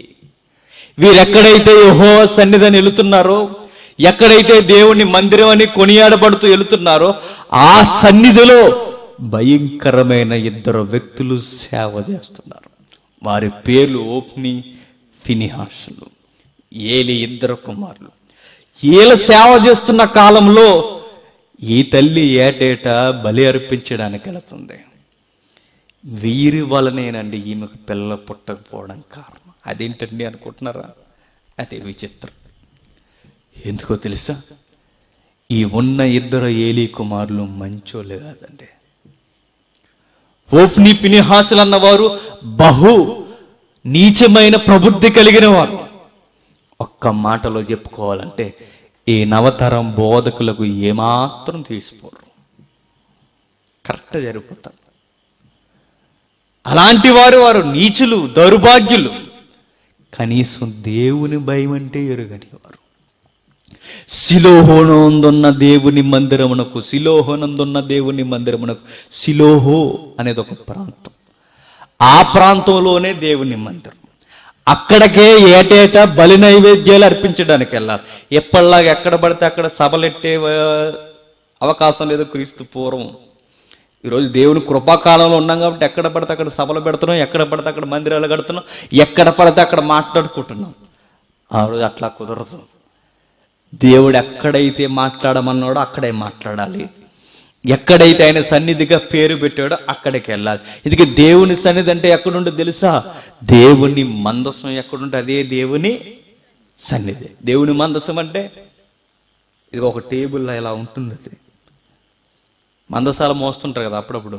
వీరెక్కడైతే యెహోవా సన్నిధిని వెళుతున్నారో ఎక్కడైతే దేవుని మందిరం అని కొనియాడబడుతూ వెళుతున్నారో ఆ సన్నిధిలో భయంకరమైన ఇద్దరు వ్యక్తులు సేవ చేస్తున్నారు వారి పేర్లు ఓప్ని ఫినిహాసులు ఏలి ఇద్దరు కుమారులు వీళ్ళ సేవ చేస్తున్న కాలంలో ఈ తల్లి ఏటేటా బలి అర్పించడానికి వెళుతుంది వీరి వలనేనండి ఈమెకు పిల్లలు పుట్టకపోవడం కారణం అదేంటండి అనుకుంటున్నారా అదే విచిత్రం ఎందుకో తెలుసా ఈ ఉన్న ఇద్దరు ఏలీ కుమారులు మంచోళ్ళు కాదండి ఓఫ్ని పినిహాసులు అన్నవారు బహు నీచమైన ప్రబుద్ధి కలిగిన వారు ఒక్క మాటలో చెప్పుకోవాలంటే ఈ నవతరం బోధకులకు ఏమాత్రం తీసిపోరు కరెక్ట్ జరిగిపోతారు అలాంటి వారు వారు నీచులు దౌర్భాగ్యులు కనీసం దేవుని భయం అంటే ఎరుగని వారు శిలోహోనందున్న దేవుని మందిరమునకు శిలోహోనందున్న దేవుని మందిరమునకు శిలోహో అనేది ఒక ప్రాంతం ఆ ప్రాంతంలోనే దేవుని మందిరం అక్కడికే ఏటేటా బలి నైవేద్యాలు అర్పించడానికి వెళ్ళాలి ఎప్పటిలాగా ఎక్కడ పడితే అక్కడ సభలెట్టే ఆ, అవకాశం లేదు క్రీస్తు పూర్వం ఈరోజు దేవుని కృపాకాలంలో ఉన్నాం కాబట్టి ఎక్కడ పడితే అక్కడ సభలు పెడుతున్నాం ఎక్కడ పడితే అక్కడ మందిరాలు కడుతున్నాం ఎక్కడ పడితే అక్కడ మాట్లాడుకుంటున్నాం ఆ రోజు అట్లా కుదరదు దేవుడు ఎక్కడైతే మాట్లాడమన్నాడో అక్కడే మాట్లాడాలి ఎక్కడైతే ఆయన సన్నిధిగా పేరు పెట్టాడో అక్కడికి వెళ్ళాలి ఇది దేవుని సన్నిధి అంటే ఎక్కడుండో తెలుసా దేవుని మందసం ఎక్కడుంటే అదే దేవుని సన్నిధి దేవుని మందసం అంటే ఇది ఒక టేబుల్లో ఇలా ఉంటుంది అది మందసాల మోస్తుంటారు కదా అప్పుడప్పుడు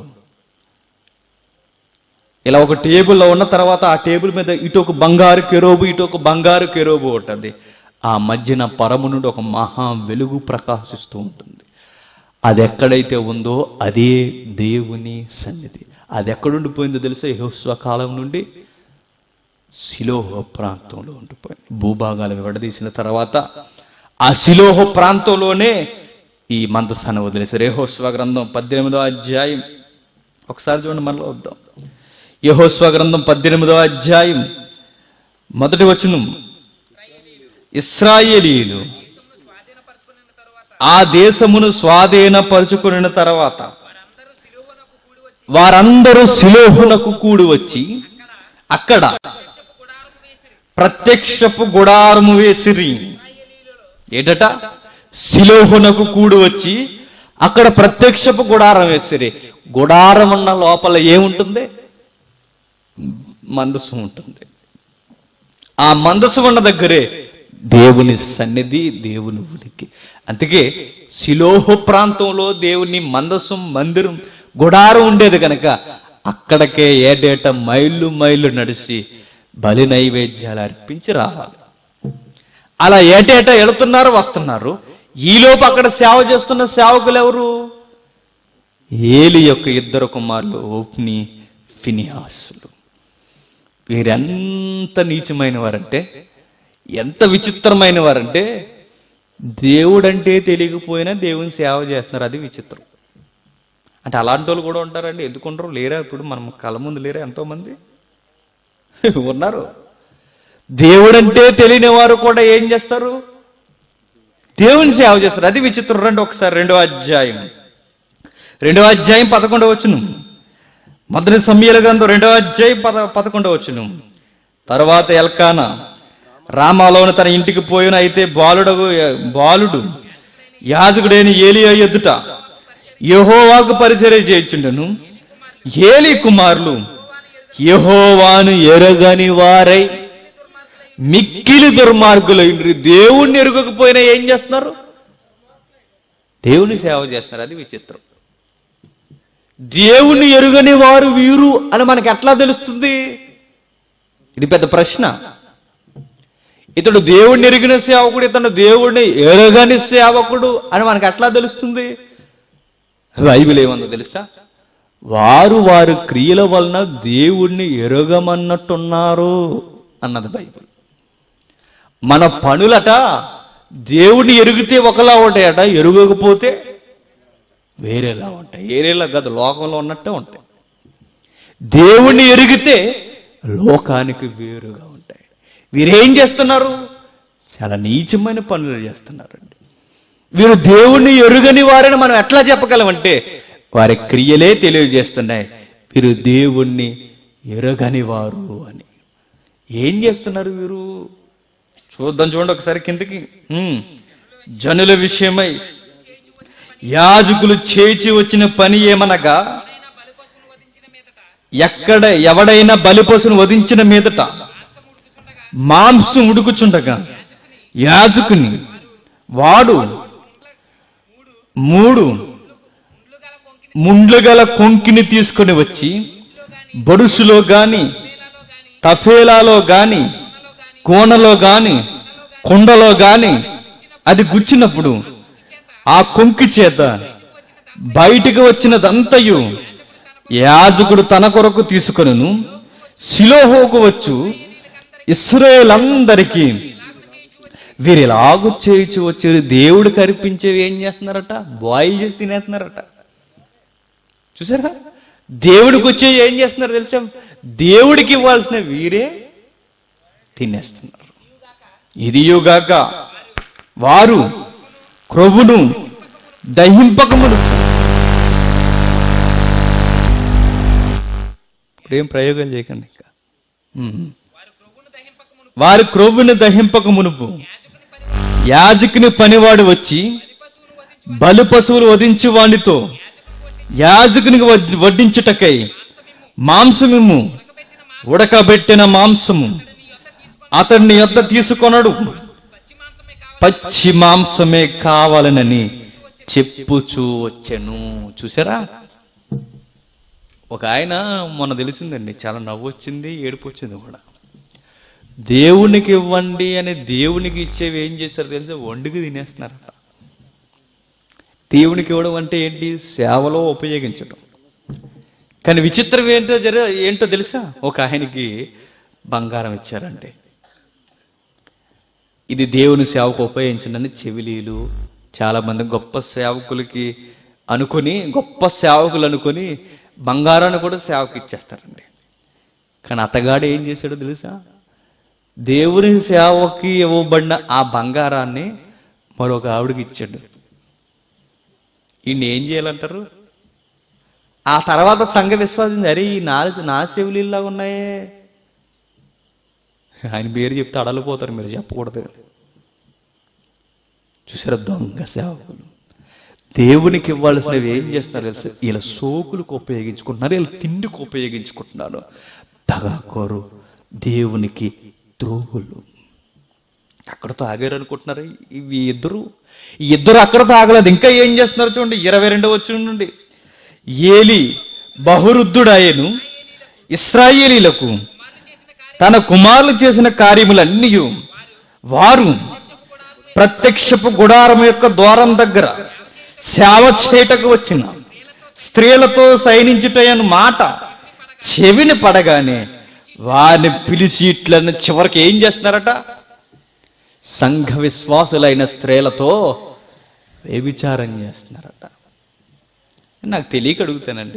ఇలా ఒక టేబుల్లో ఉన్న తర్వాత ఆ టేబుల్ మీద ఇటు ఒక బంగారు కెరోబు ఇటు ఒక బంగారు కెరోబు ఉంటుంది ఆ మధ్యన పరము నుండి ఒక మహా వెలుగు ప్రకాశిస్తూ ఉంటుంది అది ఎక్కడైతే ఉందో అదే దేవుని సన్నిధి అది ఎక్కడుండిపోయిందో తెలుసా యెహోషువ కాలం నుండి శిలోహ ప్రాంతంలో ఉండిపోయింది భూభాగాలు విడదీసిన తర్వాత ఆ శిలోహ ప్రాంతంలోనే ఈ మందస్థానం వదిలేశారు రేహోస్వ గ్రంథం పద్దెనిమిదో అధ్యాయం ఒకసారి చూడండి మనలో వద్దాం యహోస్వ గ్రంథం పద్దెనిమిదవ అధ్యాయం మొదటి వచనం ఇస్రాయేలీలు ఆ దేశమును స్వాధీనపరుచుకున్న తర్వాత వారందరూ శిలోహునకు కూడి వచ్చి అక్కడ ప్రత్యక్షపు గుడారము వేసిరి ఏటట శిలోహునకు కూడి వచ్చి అక్కడ ప్రత్యక్షపు గుడారం వేసిరి గుడారం ఉన్న లోపల ఏముంటుంది మందసం ఉంటుంది ఆ మందసం ఉన్న దగ్గరే దేవుని సన్నిధి దేవుని ఉనికి అందుకే శిలోహ ప్రాంతంలో దేవుని మందసం మందిరం గుడారం ఉండేది కనుక అక్కడికే ఏడేట మైళ్ళు మైళ్ళు నడిచి బలి నైవేద్యాలు అర్పించి రావాలి అలా ఏటేటా వెళుతున్నారు వస్తున్నారు ఈలోపు అక్కడ సేవ చేస్తున్న సేవకులు ఎవరు ఏలి యొక్క ఇద్దరు కుమారులు ఓప్ని ఫినిహాసులు వీరెంత నీచమైన వారంటే ఎంత విచిత్రమైన వారంటే దేవుడంటే తెలియకపోయినా దేవుని సేవ చేస్తున్నారు అది విచిత్రం అంటే అలాంటి వాళ్ళు కూడా ఉంటారండి ఎందుకు ఉండరు లేరా ఇప్పుడు మనం కళ్ళ ముందు లేరా ఎంతో మంది ఉన్నారు దేవుడంటే తెలియని వారు కూడా ఏం చేస్తారు దేవుని సేవ చేస్తారు అది విచిత్రం రండి ఒకసారి రెండో అధ్యాయం రెండో అధ్యాయం పదకొండవ వచ్చును మొదటి సమయాల గ్రంథం రెండవ అధ్యాయం పద పదకొండవ వచ్చును తర్వాత ఎల్కానా రామాలోని తన ఇంటికి పోయిన అయితే బాలుడు బాలుడు యాజకుడైన ఏలియా ఎదుట యహోవాకు పరిచర్య చేయించుండెను ఏలి కుమారులు యహోవాను ఎరగని వారై మిక్కిలి దుర్మార్గులైండ్రు దేవుణ్ణి ఎరుగకపోయినా ఏం చేస్తున్నారు దేవుని సేవ చేస్తున్నారు అది విచిత్రం దేవుణ్ణి ఎరుగని వారు వీరు అని మనకి ఎట్లా తెలుస్తుంది ఇది పెద్ద ప్రశ్న ఇతడు దేవుణ్ణి ఎరిగిన సేవకుడు ఇతను దేవుణ్ణి ఎరగని సేవకుడు అని మనకు ఎట్లా తెలుస్తుంది బైబిల్ ఏమందో తెలుసా వారు వారి క్రియల వలన దేవుణ్ణి ఎరగమన్నట్టున్నారు అన్నది బైబిల్ మన పనులట దేవుణ్ణి ఎరిగితే ఒకలా ఉంటాయట ఎరుగకపోతే వేరేలా ఉంటాయి వేరేలా కాదు లోకంలో ఉన్నట్టే ఉంటాయి దేవుణ్ణి ఎరిగితే లోకానికి వేరుగా ఉంటాయి వీరేం చేస్తున్నారు చాలా నీచమైన పనులు చేస్తున్నారండి వీరు దేవుణ్ణి ఎరుగని వారని మనం ఎట్లా చెప్పగలమంటే వారి క్రియలే తెలియజేస్తున్నాయి వీరు దేవుణ్ణి ఎరగని వారు అని ఏం చేస్తున్నారు వీరు చూద్దాం చూడండి ఒకసారి కిందకి ఉమ్. జనుల విషయమై యాజకులు చేచి వచ్చిన పని ఏమనగా ఎక్కడ ఎవడైనా బలిపశును వధించిన మీదట మాంసం ఉడుకుచుండగా యాజకుని వాడు మూడు ముండ్లు గల కొంకిని తీసుకొని వచ్చి బొడుసులో గాని తఫేలాలో గాని కోనలో గాని కుండలో గాని అది గుచ్చినప్పుడు ఆ కొంకి చేత బయటికి వచ్చినదంతయు యాజకుడు తన కొరకు తీసుకొనును శిలోహోకు వచ్చు ఇస్రాయేలందరికీ వీరిలాగు చేయించు వచ్చి దేవుడికి అర్పించేవి ఏం చేస్తున్నారట బాయిల్ చేసి తినేస్తున్నారట చూసారా దేవుడికి వచ్చేవి ఏం చేస్తున్నారు తెలుసా దేవుడికి ఇవ్వాల్సిన వీరే తినేస్తున్నారు ఇదియుగాక వారు క్రొవ్వును దహింపకమును ఇప్పుడేం ప్రయోగాలు చేయకండి ఇంకా ఉమ్. వారి క్రొవ్వును దహింపక మునుపు యాజకుని పనివాడు వచ్చి బలి పశువులు వధించి వానితో యాజకునికి వడ్- వడ్డించుటకై మాంసము ఉడకబెట్టిన మాంసము అతన్ని యొద్ద తీసుకొనడు పచ్చి మాంసమే కావాలనని చెప్పుచూ వచ్చెను చూసారా ఒక ఆయన మొన్న తెలిసిందండి చాలా నవ్వు వచ్చింది ఏడుపు వచ్చింది కూడా దేవునికి ఇవ్వండి అని దేవునికి ఇచ్చేవి ఏం చేశారు తెలుసా వండుకు తినేస్తున్నారట దేవునికి ఇవ్వడం అంటే ఏంటి సేవలో ఉపయోగించడం కానీ విచిత్రం ఏంటో జర ఏంటో తెలుసా ఒక ఆయనకి బంగారం ఇచ్చారండి ఇది దేవుని సేవకు ఉపయోగించండి చెవిలీలు చాలా మంది గొప్ప సేవకులకి అనుకొని గొప్ప సేవకులు అనుకొని బంగారాన్ని కూడా సేవకు ఇచ్చేస్తారండి కానీ అతగాడు ఏం చేశాడో తెలుసా దేవుని సేవకి ఇవ్వబడిన ఆ బంగారాన్ని మరొక ఆవిడకి ఇచ్చాడు ఈయన ఏం చేయాలంటారు ఆ తర్వాత సంఘ విశ్వాసం అరే ఈ నా నా చెవులిలా ఉన్నాయే ఆయన పేరు చెప్తే అడలిపోతారు మీరు చెప్పకూడదు చూసారా దొంగ సేవకులు దేవునికి ఇవ్వాల్సినవి ఏం చేస్తున్నారు తెలుసు వీళ్ళ సోకులకు ఉపయోగించుకుంటున్నారు వీళ్ళ తిండికి ఉపయోగించుకుంటున్నారు తగాకోరు దేవునికి ద్రోహులు అక్కడతో ఆగారు అనుకుంటున్నారు ఇవి ఇద్దరు ఈ ఇద్దరు అక్కడతో ఆగలేదు ఇంకా ఏం చేస్తున్నారు చూడండి ఇరవై రెండవ వచ్చిన నుండి ఏలి బహురుద్ధుడాయను ఇస్రాయేలీలకు తన కుమారులు చేసిన కార్యములన్నీ వారు ప్రత్యక్షపు గుడారం యొక్క ద్వారం దగ్గర సేవ చేయటకు వచ్చిన స్త్రీలతో సైనించుటయను మాట చెవిని పడగానే వారిని పిలిచి ఇట్లను చివరికి ఏం చేస్తున్నారట సంఘ విశ్వాసులైన స్త్రీలతో వ్యభిచారం చేస్తున్నారట నాకు తెలియక అడుగుతానండి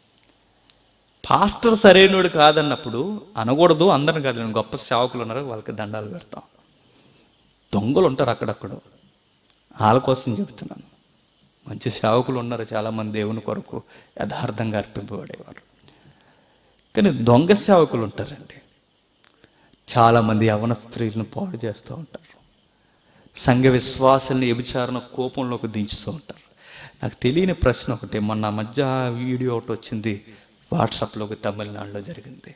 పాస్టర్ సరైనడు కాదన్నప్పుడు అనకూడదు అందరం కాదు నేను గొప్ప సేవకులు ఉన్నారు వాళ్ళకి దండాలు పెడతాం దొంగలు ఉంటారు అక్కడక్కడ వాళ్ళ కోసం చెబుతున్నాను మంచి సేవకులు ఉన్నారు చాలామంది దేవుని కొరకు యథార్థంగా అర్పింపబడేవారు కానీ దొంగ సేవకులు ఉంటారండి చాలామంది యవన స్త్రీలను పాడు చేస్తూ ఉంటారు సంఘ విశ్వాసాన్ని వ్యభిచారణ కోపంలోకి దించుతూ ఉంటారు నాకు తెలియని ప్రశ్న ఒకటి మొన్న మధ్య వీడియో ఒకటి వచ్చింది వాట్సాప్లోకి తమిళనాడులో జరిగింది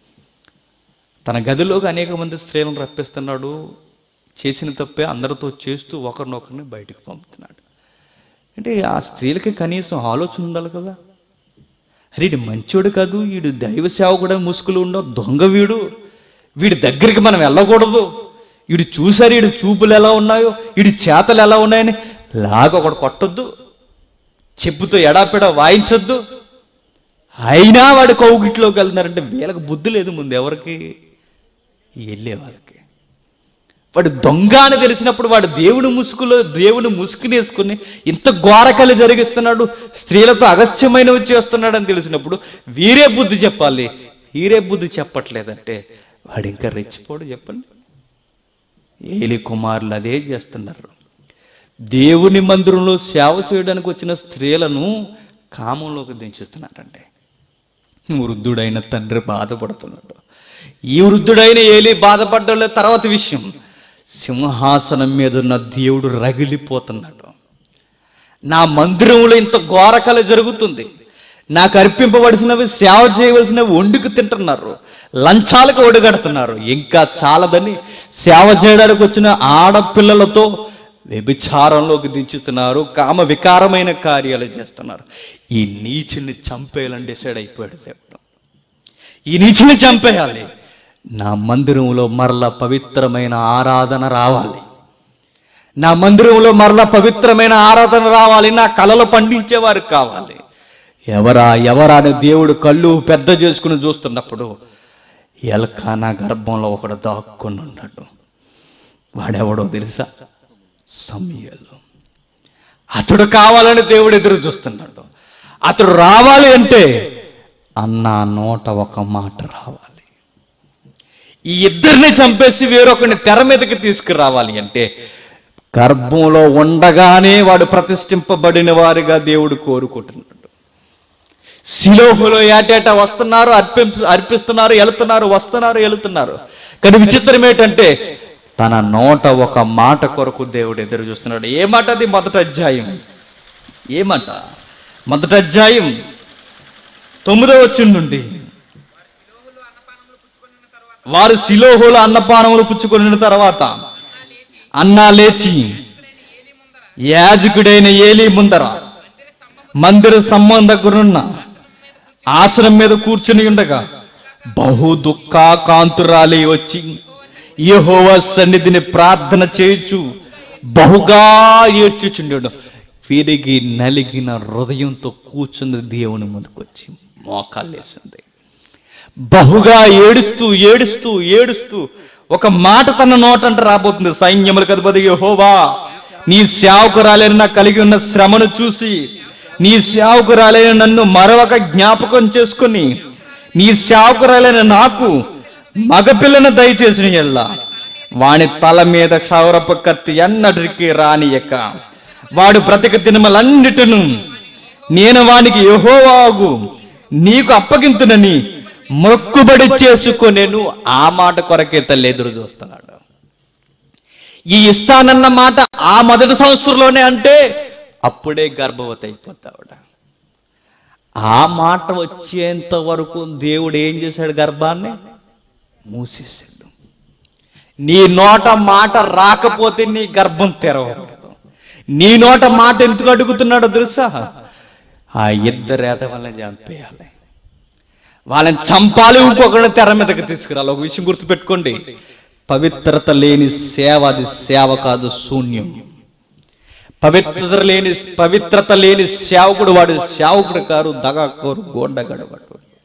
తన గదిలోకి అనేక మంది స్త్రీలను రప్పిస్తున్నాడు చేసిన తప్పే అందరితో చేస్తూ ఒకరినొకరిని బయటకు పంపుతున్నాడు అంటే ఆ స్త్రీలకి కనీసం ఆలోచన ఉండాలి కదా అరే వీడు మంచోడు కాదు వీడు దైవ సేవకుడు ముసుగులు ఉండవు దొంగ వీడు వీడి దగ్గరికి మనం వెళ్ళకూడదు వీడు చూసారు వీడి చూపులు ఎలా ఉన్నాయో వీడి చేతలు ఎలా ఉన్నాయని లాగ ఒకడు కొట్టొద్దు చెప్పుతో ఎడాపెడా వాయించొద్దు అయినా వాడు కౌగిట్లోకి వెళ్తున్నారంటే వీళ్ళకి బుద్ధి లేదు ముందు ఎవరికి వెళ్ళే వాళ్ళకి వాడు దొంగ అని తెలిసినప్పుడు వాడు దేవుని ముసుగులో దేవుని ముసుగునేసుకుని ఇంత ఘోరకలు జరిగిస్తున్నాడు స్త్రీలతో అగస్త్యమైనవి చేస్తున్నాడు అని తెలిసినప్పుడు వీరే బుద్ధి చెప్పాలి వీరే బుద్ధి చెప్పట్లేదంటే వాడు ఇంకా రెచ్చిపోడు చెప్పండి ఏలి కుమారులు అదే చేస్తున్నారు దేవుని మందిరంలో సేవ చేయడానికి వచ్చిన స్త్రీలను కామంలోకి దించుస్తున్నారండి వృద్ధుడైన తండ్రి బాధపడుతున్నాడు ఈ వృద్ధుడైన ఏలి బాధపడ్డ తర్వాత విషయం సింహాసనం మీద ఉన్న దేవుడు రగిలిపోతున్నాడు నా మందిరంలో ఇంత ఘోరకల జరుగుతుంది నాకు అర్పింపబడిసినవి సేవ చేయవలసినవి వండుకు తింటున్నారు లంచాలకు ఒడిగడుతున్నారు ఇంకా చాలదని సేవ చేయడానికి వచ్చిన ఆడపిల్లలతో వ్యభిచారంలోకి దించుతున్నారు కామ వికారమైన కార్యాలు చేస్తున్నారు ఈ నీచుని చంపేయాలని డిసైడ్ అయిపోయాడు దేవుడు ఈ నీచుని చంపేయాలి నా మందిరంలో మరల పవిత్రమైన ఆరాధన రావాలి నా మందిరంలో మరల పవిత్రమైన ఆరాధన రావాలి నా కళలు పండించేవారు కావాలి ఎవరా ఎవరా అని దేవుడు కళ్ళు పెద్ద చేసుకుని చూస్తున్నప్పుడు ఎల్కానా గర్భంలో ఒకడు దాక్కుని ఉన్నాడు వాడెవడో తెలుసా సమయలు అతడు కావాలని దేవుడు ఎదురు చూస్తున్నాడు అతడు రావాలి అంటే అన్న నోట ఒక మాట రావాలి ఈ ఇద్దరిని చంపేసి వేరొకరిని తెర మీదకి తీసుకురావాలి అంటే గర్భంలో ఉండగానే వాడు ప్రతిష్ఠింపబడిన వారిగా దేవుడు కోరుకుంటున్నాడు శిలోహులో ఏటేటా వస్తున్నారు అర్పి అర్పిస్తున్నారు వెళుతున్నారు వస్తున్నారు వెళుతున్నారు కానీ విచిత్రం ఏంటంటే తన నోట ఒక మాట కొరకు దేవుడు ఎదురు చూస్తున్నాడు ఏ మాట అది మొదటి అధ్యాయం ఏ మాట మొదటి అధ్యాయం తొమ్మిదో వచ్చిన నుండి వారు శిలోహుల అన్నపానములు పుచ్చుకొనిన తర్వాత అన్నా లేచి యాజకుడైన ఏలి ముందర మందిర స్తంభం దగ్గరున్న ఆసనం మీద కూర్చుని ఉండగా బహు దుఃఖాకాంతురాలి వచ్చి యెహోవ సన్నిధిని ప్రార్థన చేయుచు బహుగా ఏడ్చుచుండెడు విరిగి నలిగిన హృదయంతో కూర్చుంది దేవుని ముందుకు వచ్చి మోకాళ్ళేసింది బహుగా ఏడుస్తూ ఏడుస్తూ ఏడుస్తూ ఒక మాట తన నోటంట రాబోతుంది సైన్యములకు అధిపతి యెహోవా నీ సేవకురాలైన నాకు కలిగి ఉన్న శ్రమను చూసి నీ సేవకురాలైన నన్ను మరొక జ్ఞాపకం చేసుకుని నీ సేవకురాలైన నాకు మగపిల్లను దయచేసిన ఎల్లా వాని తల మీద క్షౌరపు కత్తి ఎన్నటికి రానియక వాడు బ్రతిక దినములన్నిటిను నేను వానికి యెహోవాగు నీకు అప్పగింతునని మొక్కుబడి చేసుకొనేను ఆ మాట కొరకే తల్లి ఎదురు చూస్తున్నాడు ఈ ఇస్తానన్న మాట ఆ మొదటి సంవత్సరంలోనే అంటే అప్పుడే గర్భవతి అయిపోతావిడ ఆ మాట వచ్చేంత వరకు దేవుడు ఏం చేశాడు గర్భాన్ని మూసేశాడు నీ నోట మాట రాకపోతే నీ గర్భం తెరవకూడదు నీ నోట మాట ఎందుకు అడుగుతున్నాడో తెలుసా ఆ ఇద్దరు ఏత వాళ్ళని చంపేయాలి వాళ్ళని చంపాలి ఇంకొకరిని తెర మీదకి తీసుకురాలి ఒక విషయం గుర్తుపెట్టుకోండి పవిత్రత లేని సేవ అది సేవ కాదు శూన్యం పవిత్రత లేని పవిత్రత లేని సేవకుడు వాడు సేవకుడు కారు దగాకోరు గోండగడు వాడు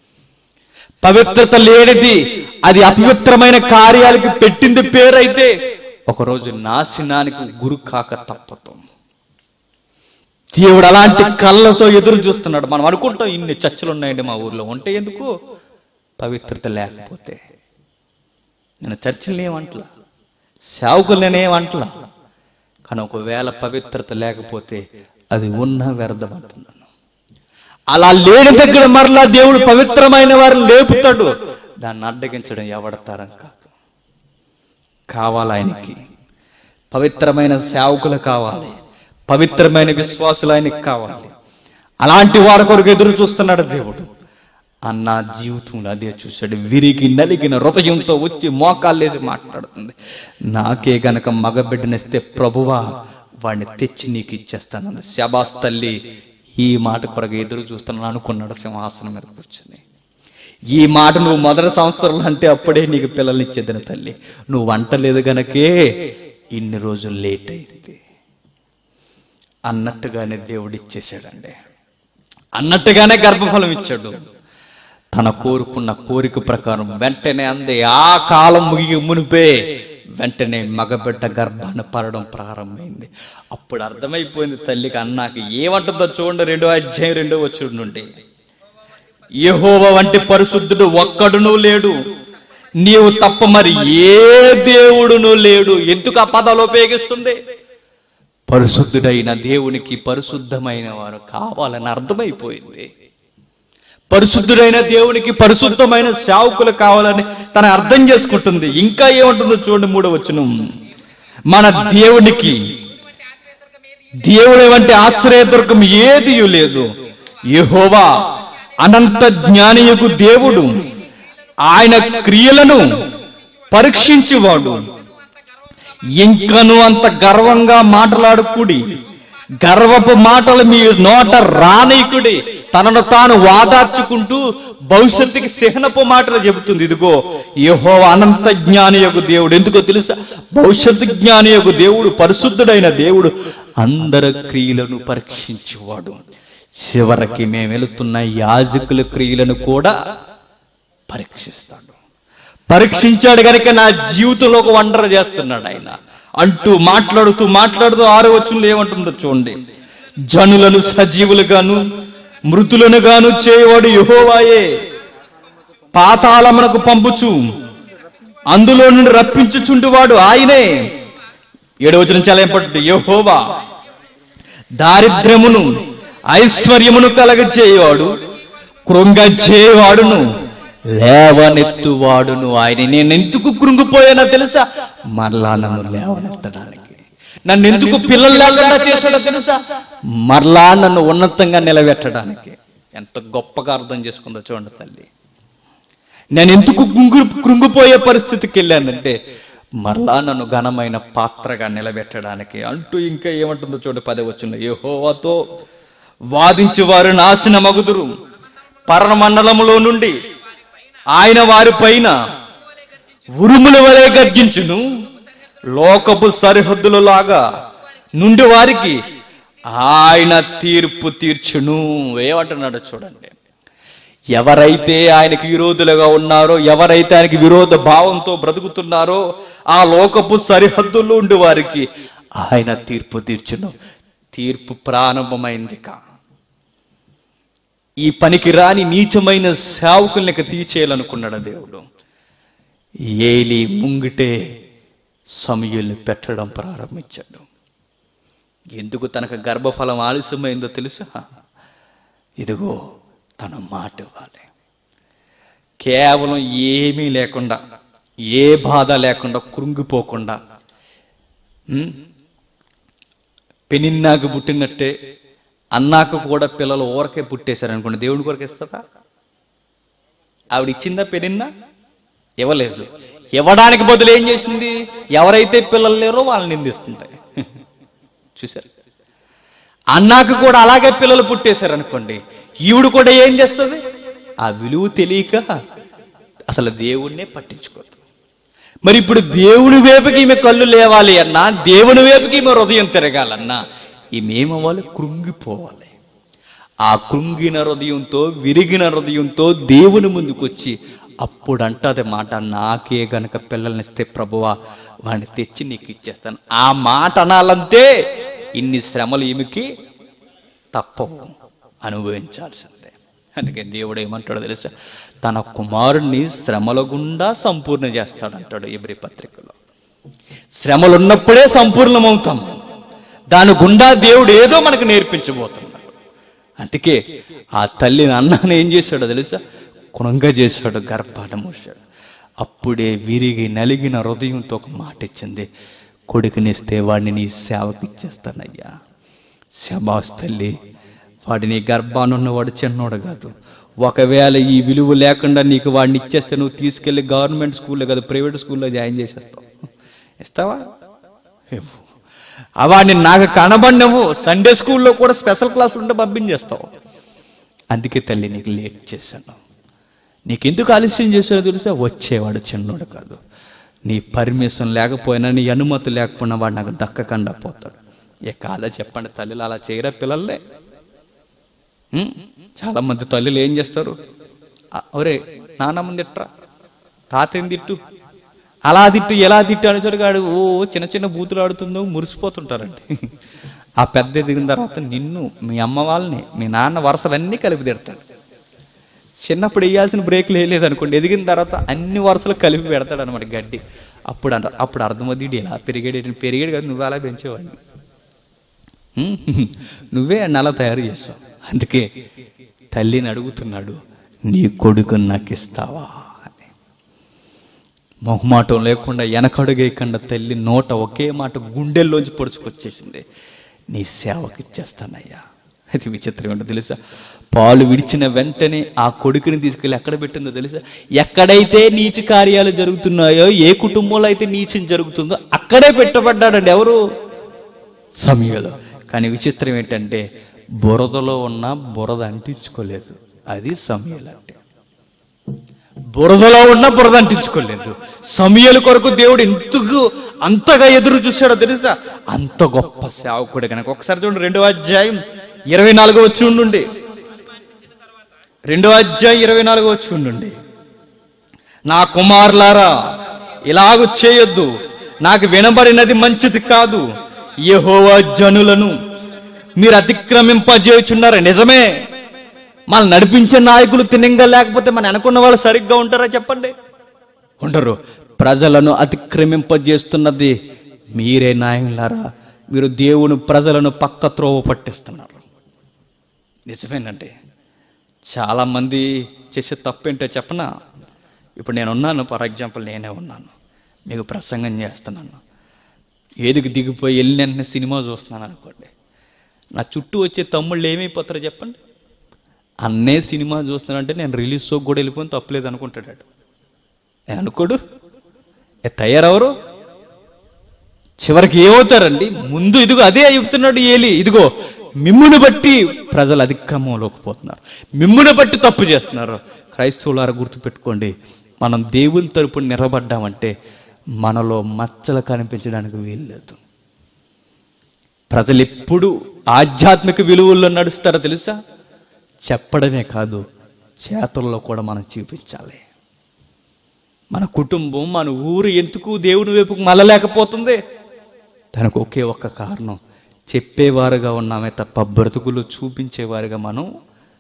పవిత్రత లేనిది అది అపవిత్రమైన కార్యాలకి పెట్టింది పేరైతే ఒకరోజు నాశనానికి గురి కాక తప్పదు దేవుడు అలాంటి కళ్ళతో ఎదురు చూస్తున్నాడు మనం అనుకుంటాం ఇన్ని చర్చలు ఉన్నాయండి మా ఊర్లో ఉంటే ఎందుకు పవిత్రత లేకపోతే నేను చర్చలు ఏమంటలా సేవకులు నేనేమంటలా కానీ ఒకవేళ పవిత్రత లేకపోతే అది ఉన్న వ్యర్థం అంటున్నాను అలా లేని దగ్గర మరలా దేవుడు పవిత్రమైన వారిని లేపుతాడు దాన్ని అడ్డగించడం ఎవడతారం కాదు కావాలి ఆయనకి పవిత్రమైన సేవకులు కావాలి పవిత్రమైన విశ్వాసులు ఆయనకి కావాలి అలాంటి వారి కొరకు ఎదురు చూస్తున్నాడు దేవుడు అన్న జీవితంలో అదే చూశాడు విరిగి నలిగిన హృదయంతో వచ్చి మోకాళ్ళేసి మాట్లాడుతుంది నాకే గనక మగబిడ్డనిస్తే ప్రభువా వాడిని తెచ్చి నీకు ఇచ్చేస్తాను శబాస్ తల్లి ఈ మాట కొరకు ఎదురు చూస్తున్నాను అనుకున్నాడు సింహాసనం మీద కూర్చొని ఈ మాట నువ్వు మొదటి సంవత్సరంలో అంటే అప్పుడే నీకు పిల్లల్ని ఇచ్చేదిన తల్లి నువ్వు వంటలేదు గనకే ఇన్ని రోజులు లేట్ అయింది అన్నట్టుగానే దేవుడు ఇచ్చేసాడండి అన్నట్టుగానే గర్భఫలం ఇచ్చాడు తన కోరుకున్న కోరిక ప్రకారం వెంటనే అంది ఆ కాలం ముగి మునిపే వెంటనే మగబిడ్డ గర్భాన్ని పడడం ప్రారంభమైంది అప్పుడు అర్థమైపోయింది తల్లికి అన్నాకి ఏమంటుందో చూడండి రెండో అధ్యాయం రెండో వచ్చుడు నుండి యెహోవ వంటి పరిశుద్ధుడు ఒక్కడును లేడు నీవు తప్ప మరి ఏ దేవుడును లేడు ఎందుకు ఆ పదాలు ఉపయోగిస్తుంది పరిశుద్ధుడైన దేవునికి పరిశుద్ధమైన వారు కావాలని అర్థమైపోయింది పరిశుద్ధుడైన దేవునికి పరిశుద్ధమైన సేవకులు కావాలని తన అర్థం చేసుకుంటుంది ఇంకా ఏముంటుందో చూడండి మూడో వచనం మన దేవునికి దేవుడి వంటి ఆశ్రయదుర్గం ఏది లేదు యెహోవా అనంత జ్ఞానియకు దేవుడు ఆయన క్రియలను పరీక్షించువాడు ఇంకను అంత గర్వంగా మాట్లాడుకుడి గర్వపు మాటలు మీ నోట రానీకుడి తనను తాను వాదార్చుకుంటూ భవిష్యత్తుకి చిహ్నపు మాటలు చెబుతుంది ఇదిగో యహో అనంత జ్ఞాని యొక్క దేవుడు ఎందుకో తెలుసా భవిష్యత్తు జ్ఞాని యొక్క దేవుడు పరిశుద్ధుడైన దేవుడు అందరి క్రియలను పరీక్షించేవాడు చివరికి మేము వెళుతున్న యాజకుల క్రియలను కూడా పరీక్షిస్తాడు పరీక్షించాడు గనుక నా జీవితంలో ఒక వండర చేస్తున్నాడు ఆయన అంటూ మాట్లాడుతూ మాట్లాడుతూ ఆరో వచ్చులు ఏమంటుందో చూడండి జనులను సజీవులుగాను మృతులను గాను చేయవాడు యహోవాయే పాతాళమునకు పంపుచు అందులో నుండి రప్పించుచుండువాడు ఆయనే ఏడవచనం చాలా ఇంపార్టెంట్ యహోవా దారిద్ర్యమును ఐశ్వర్యమును కలగచేయవాడు కృంగచేవాడును లేవనెత్తువాడును ఆయన నేను ఎందుకు కృంగిపోయానో తెలుసా మరలా నన్ను లేవనెత్తడానికి నన్ను ఎందుకు పిల్లలు లేకుండా చేశాడో తెలుసా మరలా నన్ను ఉన్నతంగా నిలబెట్టడానికి ఎంత గొప్పగా అర్థం చేసుకుందో చూడండి తల్లి నేను ఎందుకు కృంగు కృంగిపోయే పరిస్థితికి వెళ్ళానంటే మరలా నన్ను ఘనమైన పాత్రగా నిలబెట్టడానికి అంటూ ఇంకా ఏమంటుందో చూడండి పదే వచ్చిన యెహోవాతో వాదించి వారు నాశన మగుదురు పరమండలములో నుండి ఆయన వారి పైన ఉరుముల వలె గర్జించును లోకపు సరిహద్దుల లాగా నుండి వారికి ఆయన తీర్పు తీర్చును ఏమంటున్నాడో చూడండి ఎవరైతే ఆయనకి విరోధులుగా ఉన్నారో ఎవరైతే ఆయనకి విరోధ భావంతో బ్రతుకుతున్నారో ఆ లోకపు సరిహద్దుల్లో ఉండి వారికి ఆయన తీర్పు తీర్చును తీర్పు ప్రారంభమైంది కా ఈ పనికి రాని నీచమైన సేవకుల్ని ఇక తీచేయాలనుకున్నాడు దేవుడు ఏలి ముంగిటే సమయుల్ని పెట్టడం ప్రారంభించాడు ఎందుకు తనకు గర్భఫలం ఆలస్యమైందో తెలుసా ఇదిగో తన మాట ఇవ్వాలి కేవలం ఏమీ లేకుండా ఏ బాధ లేకుండా కృంగిపోకుండా ఉం? పెనిన్నాకు పుట్టినట్టే అన్నాకు కూడా పిల్లలు ఊరకే పుట్టేశారు అనుకోండి దేవుడి కొరకు ఇస్తుందా ఆవిడ ఇచ్చిందా పెనిన్నా ఇవ్వలేదు ఇవ్వడానికి బదులు ఏం చేసింది ఎవరైతే పిల్లలు లేరో వాళ్ళని నిందిస్తుంది చూశారు అన్నాకు కూడా అలాగే పిల్లలు పుట్టేశారు అనుకోండి ఈవిడ కూడా ఏం చేస్తుంది ఆ విలువ తెలియక అసలు దేవుణ్ణే పట్టించుకోదు మరి ఇప్పుడు దేవుని వైపుకి ఈమె కళ్ళు లేవాలి అన్నా దేవుని వైపుకి ఈమె హృదయం తిరగాలన్నా ఈమెమవ్వాలి కృంగిపోవాలి ఆ కృంగిన హృదయంతో విరిగిన హృదయంతో దేవుని ముందుకొచ్చి అప్పుడు అంటది మాట నాకే గనక పిల్లల్నిస్తే ప్రభువా వాడిని తెచ్చి నీకు ఇచ్చేస్తాను ఆ మాట అనాలంతే ఇన్ని శ్రమలు ఈమెకి తప్పవు అనుభవించాల్సిందే అందుకే దేవుడు ఏమంటాడో తెలుసా తన కుమారుణ్ణి శ్రమల గుండా సంపూర్ణ చేస్తాడంటాడు ఇబ్రి పత్రికలో శ్రమలు ఉన్నప్పుడే సంపూర్ణమవుతాం దాని గుండా దేవుడు ఏదో మనకు నేర్పించబోతున్నాడు అందుకే ఆ తల్లిని అన్నాను ఏం చేశాడో తెలుసా కుణంగా చేశాడు గర్భాన మూసాడు అప్పుడే విరిగి నలిగిన హృదయంతో ఒక మాట ఇచ్చింది కొడుకునిస్తే వాడిని నీ సేవకి ఇచ్చేస్తానయ్యా శబాస్ తల్లి వాడి నీ గర్భానున్నవాడు చిన్నోడు కాదు ఒకవేళ ఈ విలువ లేకుండా నీకు వాడిని ఇచ్చేస్తే నువ్వు తీసుకెళ్ళి గవర్నమెంట్ స్కూల్లో కాదు ప్రైవేట్ స్కూల్లో జాయిన్ చేసేస్తావు ఇస్తావా ఇవ్వు. ఆ వాడిని నాకు కనబడినవు సండే స్కూల్లో కూడా స్పెషల్ క్లాసులు ఉంటే పంపించేస్తావు అందుకే తల్లి నీకు లేట్ చేశాను నీకెందుకు ఆలస్యం చేశాడో తెలుసా వచ్చేవాడు చిన్నోడు కాదు నీ పర్మిషన్ లేకపోయినా నీ అనుమతి లేకపోయినా వాడు నాకు దక్కకుండా పోతాడు ఏ కాదా చెప్పండి తల్లిలు అలా చేయరా పిల్లల్నే ఉం? చాలా మంది తల్లులు ఏం చేస్తారు "ఆ, ఒరే నాన్నమ్మ తిట్రా తాతయ్యని తిట్టు అలా తిట్టు ఎలా తిట్టు అని చూడగాడు ఓ చిన్న చిన్న బూతులు ఆడుతుందో మురిసిపోతుంటారండి ఆ పెద్ద ఎదిగిన తర్వాత నిన్ను మీ అమ్మ వాళ్ళని మీ నాన్న వరుసలన్నీ కలిపి తిడతాడు చిన్నప్పుడు వేయాల్సిన బ్రేక్లు వేయలేదు అనుకోండి ఎదిగిన తర్వాత అన్ని వరుసలు కలిపి పెడతాడు అనమాట గడ్డి అప్పుడు అంట అప్పుడు అర్థమవుతుంది "ఈడు ఎలా పెరిగాడు ఈడు పెరిగాడు కదా నువ్వు అలా పెంచేవాడిని హ్మ్? నువ్వే అలా తయారు చేసావు అందుకే తల్లిని అడుగుతున్నాడు నీ కొడుకు నాకు ఇస్తావా అని మొహమాటం లేకుండా వెనకడుగేయకుండా తల్లి నోట ఒకే మాట గుండెల్లోంచి పొడుచుకొచ్చేసింది నీ సేవకి ఇచ్చేస్తానయ్యా అది విచిత్రం ఏంటో తెలుసా పాలు విడిచిన వెంటనే ఆ కొడుకుని తీసుకెళ్ళి ఎక్కడ పెట్టిందో తెలుసా ఎక్కడైతే నీచ కార్యాలు జరుగుతున్నాయో ఏ కుటుంబంలో అయితే నీచం జరుగుతుందో అక్కడే పెట్టబడ్డాడండి ఎవరు సమయంలో కానీ విచిత్రం ఏంటంటే బురదలో ఉన్న బురద అంటించుకోలేదు అది సమయాలు అంటే బురదలో ఉన్న బురద అంటించుకోలేదు సమయాల కొరకు దేవుడు ఎందుకు అంతగా ఎదురు చూశాడో తెలుసా అంత గొప్ప సేవకుడు కనుక ఒకసారి చూడండి రెండో అధ్యాయం ఇరవై నాలుగో వచ్చి ఉండుండి రెండో అధ్యాయం ఇరవై నాలుగో వచ్చి ఉండుండి నా కుమారులారా ఇలాగు చేయొద్దు నాకు వినబడినది మంచిది కాదు యెహోవా జనులను మీరు అతిక్రమింపజేయుచున్నారు నిజమే మన నడిపించే నాయకులు తినంగా లేకపోతే మన అనుకున్న వాళ్ళు సరిగ్గా ఉంటారా చెప్పండి ఉండరు ప్రజలను అతిక్రమింపజేస్తున్నది మీరే నాయకులారా మీరు దేవుని ప్రజలను పక్క త్రోవ పట్టిస్తున్నారు నిజమేనండి చాలామంది చేసే తప్పేంటో చెప్పనా ఇప్పుడు నేను ఉన్నాను ఫర్ ఎగ్జాంపుల్ నేనే ఉన్నాను మీకు ప్రసంగం చేస్తున్నాను ఏదికి దిగిపోయి వెళ్ళిన వెంటనే సినిమా చూస్తున్నాను అనుకోండి నా చుట్టూ వచ్చే తమ్ముళ్ళు ఏమైపోతారో చెప్పండి అన్నే సినిమా చూస్తున్నానంటే నేను రిలీజ్ షోకి కూడా వెళ్ళిపోయిన తప్పలేదు అనుకుంటాడు ఏ అనుకోడు ఏ తయారవరు చివరికి ఏమవుతారండి ముందు ఇదిగో అదే చెప్తున్నాడు ఏలి ఇదిగో మిమ్ముని బట్టి ప్రజలు అధిక్రమంలోకి పోతున్నారు మిమ్ముని బట్టి తప్పు చేస్తున్నారు క్రైస్తవులారా గుర్తుపెట్టుకోండి మనం దేవుని తరపున నిలబడ్డామంటే మనలో మచ్చలు కనిపించడానికి వీల్లేదు ప్రజలు ఎప్పుడు ఆధ్యాత్మిక విలువల్లో నడుస్తారో తెలుసా చెప్పడమే కాదు చేతల్లో కూడా మనం చూపించాలి మన కుటుంబం మన ఊరు ఎందుకు దేవుని వైపుకు మళ్ళలేకపోతుంది దానికి ఒకే ఒక్క కారణం చెప్పేవారుగా ఉన్నామే తప్ప బ్రతుకులు చూపించేవారుగా మనం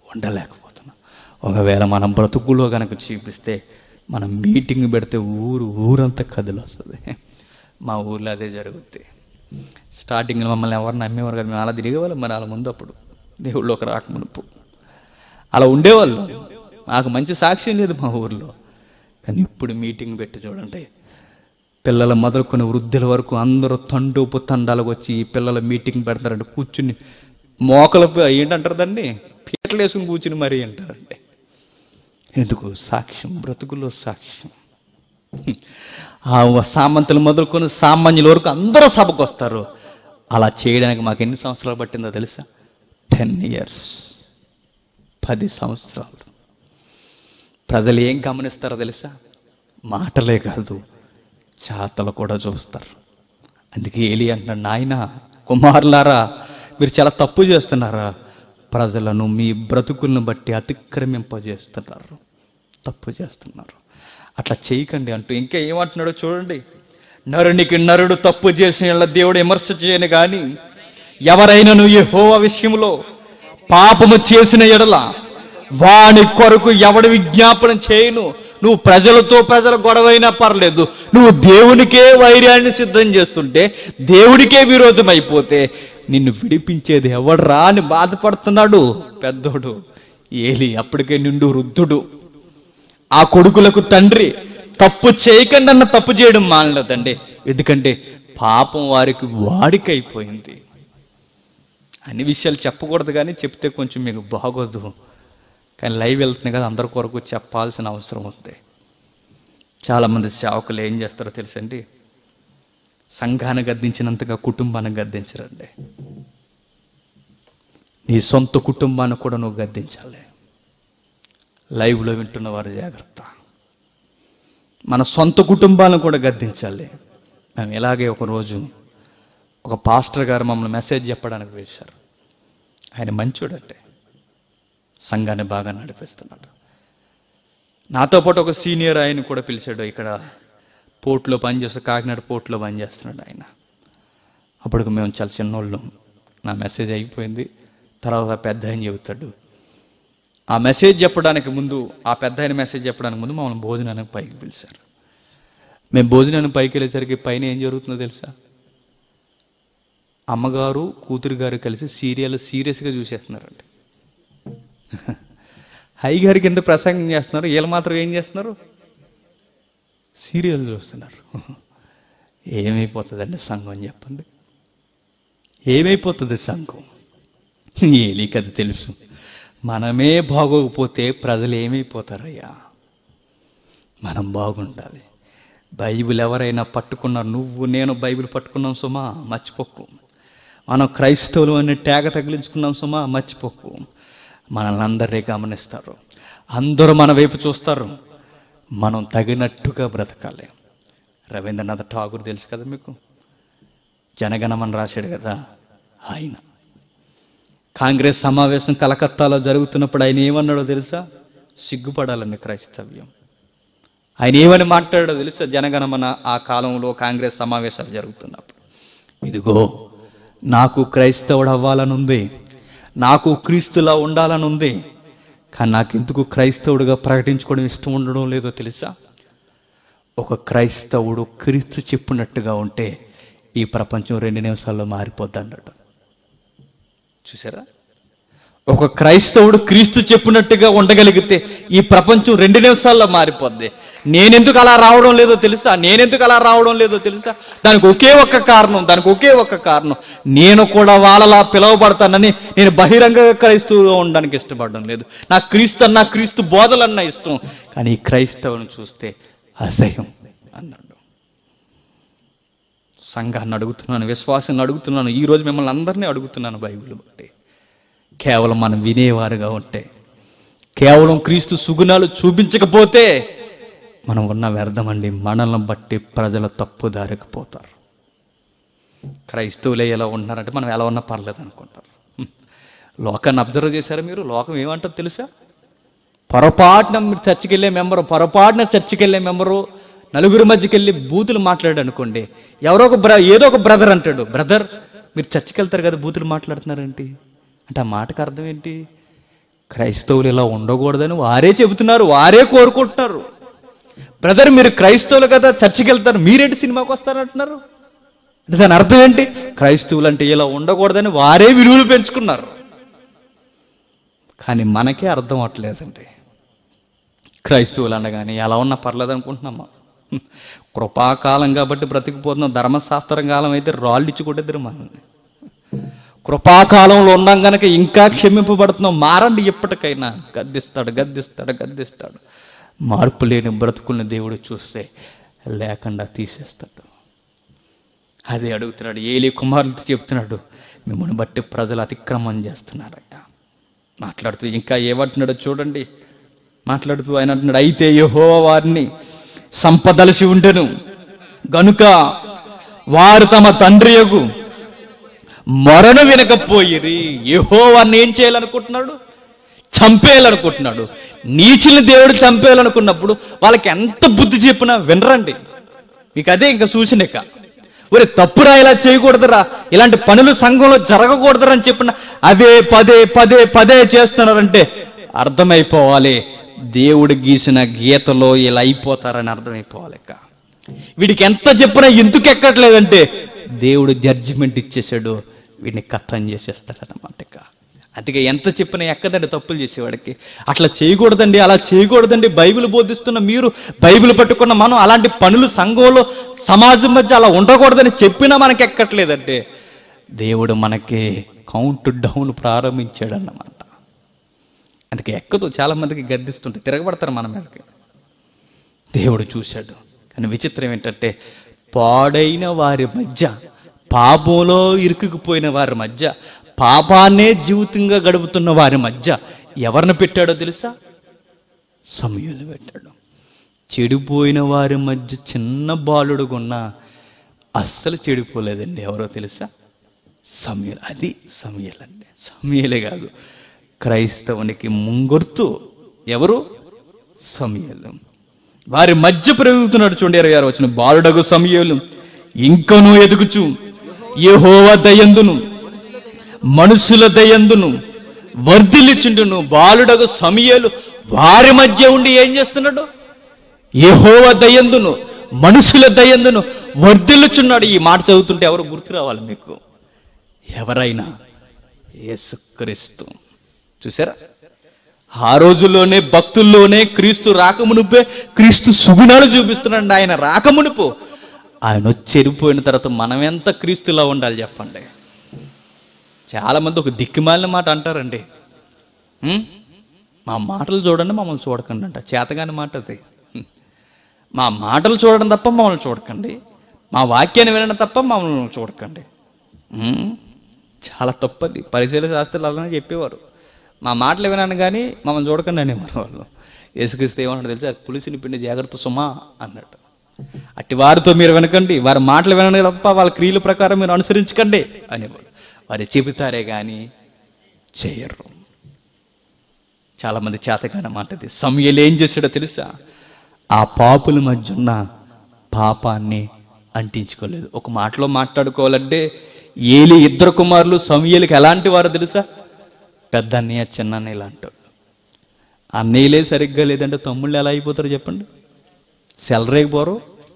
ఉండలేకపోతున్నాం ఒకవేళ మనం బ్రతుకులో కనుక చూపిస్తే మనం మీటింగ్ పెడితే ఊరు ఊరంతా కదిలొస్తుంది మా ఊర్లో అదే జరుగుద్ది స్టార్టింగ్లో మమ్మల్ని ఎవరు నమ్మేవారు కదా మేము అలా తిరిగేవాళ్ళం మరి అలా ముందు అప్పుడు దేవుళ్ళోకి రాకమునుపు అలా ఉండేవాళ్ళు మాకు మంచి సాక్ష్యం లేదు మా ఊర్లో కానీ ఇప్పుడు మీటింగ్ పెట్టి చూడండి పిల్లలు మొదలుకొని వృద్ధుల వరకు అందరూ తండోపు తండాలకు వచ్చి ఈ పిల్లల మీటింగ్ పెడతారంటే కూర్చుని మోకలపు ఏంటంటారు దాన్ని పీటలు వేసుకుని కూర్చుని మరీ అంటారంటే ఎందుకు సాక్ష్యం బ్రతుకులో సాక్ష్యం ఆ సామంతులు మొదలుకొని సామాన్యుల వరకు అందరూ సభకు వస్తారు అలా చేయడానికి మాకు ఎన్ని సంవత్సరాలు పట్టిందో తెలుసా టెన్ ఇయర్స్ పది సంవత్సరాలు ప్రజలు ఏం గమనిస్తారో తెలుసా మాటలే కాదు చాతలు కూడా చూస్తారు అందుకే ఏలి అంటున్నాడు నాయన కుమారులారా మీరు చాలా తప్పు చేస్తున్నారా ప్రజలను మీ బ్రతుకులను బట్టి అతిక్రమింపజేస్తున్నారు తప్పు చేస్తున్నారు అట్లా చేయకండి అంటూ ఇంకా ఏమంటున్నాడో చూడండి నరునికి నరుడు తప్పు చేసిన యెడల దేవుడు విమర్శ చేయను కానీ ఎవరైనాను ఈ హోవ విషయంలో పాపము చేసిన ఎడల వాని కొరకు ఎవడు విజ్ఞాపన చేయను నువ్వు ప్రజలతో ప్రజల గొడవైనా పర్లేదు నువ్వు దేవునికే వైర్యాన్ని సిద్ధం చేస్తుంటే దేవుడికే విరోధం అయిపోతే నిన్ను విడిపించేది ఎవడ్రా అని బాధపడుతున్నాడు పెద్దోడు ఏలి అప్పటికే నిండు వృద్ధుడు ఆ కొడుకులకు తండ్రి తప్పు చేయకండి అన్న తప్పు చేయడం మానలేదండి ఎందుకంటే పాపం వారికి వాడికైపోయింది అన్ని విషయాలు చెప్పకూడదు కానీ చెప్తే కొంచెం మీకు బాగోదు కానీ లైవ్ వెళ్తుంది కదా అందరి కొరకు చెప్పాల్సిన అవసరం ఉంది చాలామంది సేవకులు ఏం చేస్తారో తెలుసండి సంఘాన్ని గద్దించినంతగా కుటుంబాన్ని గద్దించరండి నీ సొంత కుటుంబాన్ని కూడా నువ్వు గద్దించాలి లైవ్లో వింటున్న వారు జాగ్రత్త మన సొంత కుటుంబాలను కూడా గద్దించాలి మేము ఇలాగే ఒకరోజు ఒక పాస్టర్ గారు మమ్మల్ని మెసేజ్ చెప్పడానికి వేశారు ఆయన మంచోడంటే సంఘాన్ని బాగా నడిపిస్తున్నాడు నాతో పాటు ఒక సీనియర్ ఆయన కూడా పిలిచాడు ఇక్కడ పోర్ట్లో పనిచేస్తూ కాకినాడ పోర్ట్లో పనిచేస్తున్నాడు ఆయన అప్పటికి మేము చాలా చిన్నోళ్ళం నా మెసేజ్ అయిపోయింది తర్వాత పెద్ద ఆయన చెబుతాడు ఆ మెసేజ్ చెప్పడానికి ముందు ఆ పెద్ద ఆయన మెసేజ్ చెప్పడానికి ముందు మమ్మల్ని భోజనానికి పైకి పిలిచారు మేము భోజనానికి పైకి వెళ్ళేసరికి పైన ఏం జరుగుతుందో తెలుసా అమ్మగారు కూతురు గారు కలిసి సీరియల్ సీరియస్గా చూసేస్తున్నారండి హై గారి కింద ప్రసంగం చేస్తున్నారు వీళ్ళు మాత్రం ఏం చేస్తున్నారు సీరియల్ చూస్తున్నారు ఏమైపోతుందండి సంఘం చెప్పండి ఏమైపోతుంది సంఘం ఏలీ కదా తెలుసు మనమే బాగోకపోతే ప్రజలు ఏమైపోతారయ్యా మనం బాగుండాలి బైబిల్ ఎవరైనా పట్టుకున్నారు నువ్వు నేను బైబిల్ పట్టుకున్నాం సుమా మర్చిపోకు మనం క్రైస్తవులు అనే ట్యాగ తగిలించుకున్నాం సుమా మర్చిపోకు మనల్ని అందరే గమనిస్తారు అందరూ మన వైపు చూస్తారు మనం తగినట్టుగా బ్రతకాలి రవీంద్రనాథ్ ఠాగూర్ తెలుసు కదా మీకు జనగణమని రాశాడు కదా ఆయన కాంగ్రెస్ సమావేశం కలకత్తాలో జరుగుతున్నప్పుడు ఆయన ఏమన్నాడో తెలుసా సిగ్గుపడాలని క్రైస్తవ్యం ఆయన ఏమని మాట్లాడాడో తెలుసా జనగణమన ఆ కాలంలో కాంగ్రెస్ సమావేశాలు జరుగుతున్నప్పుడు ఇదిగో నాకు క్రైస్తవుడు అవ్వాలని ఉంది నాకు క్రీస్తులా ఉండాలని ఉంది కానీ నాకు ఎందుకు క్రైస్తవుడిగా ప్రకటించుకోవడం ఇష్టం ఉండడం లేదో తెలుసా ఒక క్రైస్తవుడు క్రీస్తు చెప్పినట్టుగా ఉంటే ఈ ప్రపంచం రెండు నిమిషాల్లో మారిపోద్ది అన్నాడు చూసారా ఒక క్రైస్తవుడు క్రీస్తు చెప్పినట్టుగా ఉండగలిగితే ఈ ప్రపంచం రెండు నిమిషాల్లో మారిపోద్ది నేనెందుకు అలా రావడం లేదో తెలుసా నేనెందుకు అలా రావడం లేదో తెలుసా దానికి ఒకే ఒక్క కారణం దానికి ఒకే ఒక్క కారణం నేను కూడా వాళ్ళలా పిలువబడతానని నేను బహిరంగ క్రైస్తవుగా ఉండడానికి ఇష్టపడడం లేదు నా క్రీస్తు అన్న క్రీస్తు బోధలన్న ఇష్టం కానీ ఈ క్రైస్తవుని చూస్తే అసహ్యం అన్నాడు సంఘాన్ని అడుగుతున్నాను విశ్వాసాన్ని అడుగుతున్నాను ఈ రోజు మిమ్మల్ని అందరినీ అడుగుతున్నాను బైబిల్ బట్టి కేవలం మనం వినేవారుగా ఉంటే కేవలం క్రీస్తు సుగుణాలు చూపించకపోతే మనం ఉన్న వ్యర్థమండి మనల్ని బట్టి ప్రజలు తప్పు దారికిపోతారు క్రైస్తవులే ఎలా ఉంటున్నారంటే మనం ఎలా ఉన్నా పర్లేదు అనుకుంటారు హ్మ్. లోకాన్ని అబ్జర్వ్ చేశారా మీరు లోకం ఏమంటారు తెలుసా పొరపాటున మీరు చర్చికి వెళ్ళే మెంబరు పొరపాటున చర్చికి వెళ్ళే మెంబరు నలుగురి మధ్యకి వెళ్ళి బూతులు మాట్లాడాడు అనుకోండి ఎవరో ఒక బ్ర ఏదో ఒక బ్రదర్ అంటాడు బ్రదర్ మీరు చర్చికి వెళ్తారు కదా బూతులు మాట్లాడుతున్నారేంటి అంటే ఆ మాటకు అర్థం ఏంటి క్రైస్తవులు ఇలా ఉండకూడదని వారే చెబుతున్నారు వారే కోరుకుంటున్నారు బ్రదర్ మీరు క్రైస్తవులు కదా చర్చికి వెళ్తారు మీరేంటి సినిమాకి వస్తారంటున్నారు అంటే దాని అర్థం ఏంటి క్రైస్తవులు అంటే ఇలా ఉండకూడదని వారే విలువలు పెంచుకున్నారు కానీ మనకే అర్థం అవట్లేదండి క్రైస్తవులు అనగానే ఎలా ఉన్నా పర్లేదు అనుకుంటున్నామా హ్మ్. కృపాకాలం కాబట్టి బ్రతికిపోతున్నాం ధర్మశాస్త్రం కాలం అయితే రాళ్ళు ఇచ్చి కొట్టేద్దరు మనల్ని కృపాకాలంలో ఉన్నాం గనక ఇంకా క్షమింపబడుతున్నాం మారండి ఎప్పటికైనా గద్దిస్తాడు గద్దిస్తాడు గద్దిస్తాడు మార్పు లేని బ్రతుకుల్ని దేవుడు చూస్తే లేకుండా తీసేస్తాడు అదే అడుగుతున్నాడు ఏలి కుమారులతో చెప్తున్నాడు మిమ్మల్ని బట్టి ప్రజలు అతిక్రమం చేస్తున్నారయ్యా మాట్లాడుతూ ఇంకా ఏమంటున్నాడో చూడండి మాట్లాడుతూ ఆయన అంటున్నాడు అయితే యహో వారిని సంపదలసి ఉండెను గనుక వారు తమ తండ్రి యొగు మొరను వినకపోయిరి యహో వారిని ఏం చేయాలనుకుంటున్నాడు చంపేయాలనుకుంటున్నాడు నీచుల్ని దేవుడు చంపేయాలనుకున్నప్పుడు వాళ్ళకి ఎంత బుద్ధి చెప్పినా వినరండి మీకు అదే ఇంకా సూచనక ఒరే తప్పురా ఇలా చేయకూడదురా ఇలాంటి పనులు సంఘంలో జరగకూడదురా అని చెప్పిన అవే పదే పదే పదే చేస్తున్నారంటే అర్థమైపోవాలి దేవుడు గీసిన గీతలో ఇలా అయిపోతారని అర్థమైపోవాలి ఇక వీడికి ఎంత చెప్పినా ఎందుకు ఎక్కట్లేదంటే దేవుడు జడ్జిమెంట్ ఇచ్చేసాడు వీడిని కథం చేసేస్తాడన్నమాట ఇక అందుకే ఎంత చెప్పినా ఎక్కదండి తప్పులు చేసేవాడికి అట్లా చేయకూడదండి అలా చేయకూడదండి బైబిల్ బోధిస్తున్న మీరు బైబిల్ పట్టుకున్న మనం అలాంటి పనులు సంఘంలో సమాజం మధ్య అలా ఉండకూడదని చెప్పినా మనకి ఎక్కట్లేదంటే దేవుడు మనకి కౌంట్ డౌన్ ప్రారంభించాడు అన్నమాట అందుకే ఎక్కదు చాలా మందికి గద్దిస్తుంటే తిరగబడతారు మన మీదకి దేవుడు చూశాడు కానీ విచిత్రం ఏంటంటే పాడైన వారి మధ్య పాపంలో ఇరుక్కుపోయిన వారి మధ్య పాపాన్నే జీవితంగా గడుపుతున్న వారి మధ్య ఎవరిని పెట్టాడో తెలుసా సమయాలు పెట్టాడు చెడిపోయిన వారి మధ్య చిన్న బాలుడుగున్నా అస్సలు చెడిపోలేదండి ఎవరో తెలుసా సమయలు అది సమయలు అండి సమయలే కాదు క్రైస్తవునికి ముంగుర్తు ఎవరు సమయలు వారి మధ్య పెరుగుతున్నాడు చూడండి ఇరవై ఆరు వచ్చిన బాలుడగు సమయలు ఇంకనూ ఎదుగుచు యెహోవ దయందును మనుషుల దయందును వర్ధిల్లిచుండును బాలుడగు సమయలు వారి మధ్య ఉండి ఏం చేస్తున్నాడు యెహోవ దయందును మనుషుల దయందును వర్ధిల్లుచున్నాడు ఈ మాట చదువుతుంటే ఎవరు గుర్తు రావాలి మీకు ఎవరైనా యేసుక్రీస్తు చూసారా ఆ రోజుల్లోనే భక్తుల్లోనే క్రీస్తు రాకమునుపే క్రీస్తు సుగుణాలు చూపిస్తున్నాడు ఆయన రాకమునుపు ఆయన వచ్చి చెడిపోయిన తర్వాత మనం ఎంత క్రీస్తులా ఉండాలి చెప్పండి చాలా మంది ఒక దిక్కుమాలిన మాట అంటారండి ఉం? మా మాటలు చూడండి మమ్మల్ని చూడకండి అంట చేతగాని మాట అది ఉం. మా మాటలు చూడడం తప్ప మమ్మల్ని చూడకండి మా వాక్యాన్ని వినడం తప్ప మమ్మల్ని చూడకండి ఉం? చాలా తప్పది పరిశీలన శాస్త్రాలు అలానే చెప్పేవారు మా మాటలు వినాను కానీ మమ్మల్ని చూడకండి అనేవారు వాళ్ళు యేసుక్రీస్తు ఏమన్నాడు తెలుసా పులిసిని పిండి జాగ్రత్త సుమా అన్నట్టు అట్టి వారితో మీరు వినకండి వారి మాటలు వినండి తప్ప వాళ్ళ క్రియల ప్రకారం మీరు అనుసరించకండి అనేవాడు వారు చెబుతారే కానీ చేయరు చాలామంది చేతగానే మాటది సమయలు ఏం చేశాడో తెలుసా ఆ పాపుల మధ్య ఉన్న పాపాన్ని అంటించుకోలేదు ఒక మాటలో మాట్లాడుకోవాలంటే ఏలి ఇద్దరు కుమారులు సమయలకి ఎలాంటి వారో తెలుసా పెద్ద అన్నయ్య చిన్న అన్నయ్య ఇలాంటి వాళ్ళు. అన్నయ్యలే సరిగ్గా లేదంటే తమ్ముళ్ళు ఎలా అయిపోతారు చెప్పండి సెలరేగిపోరు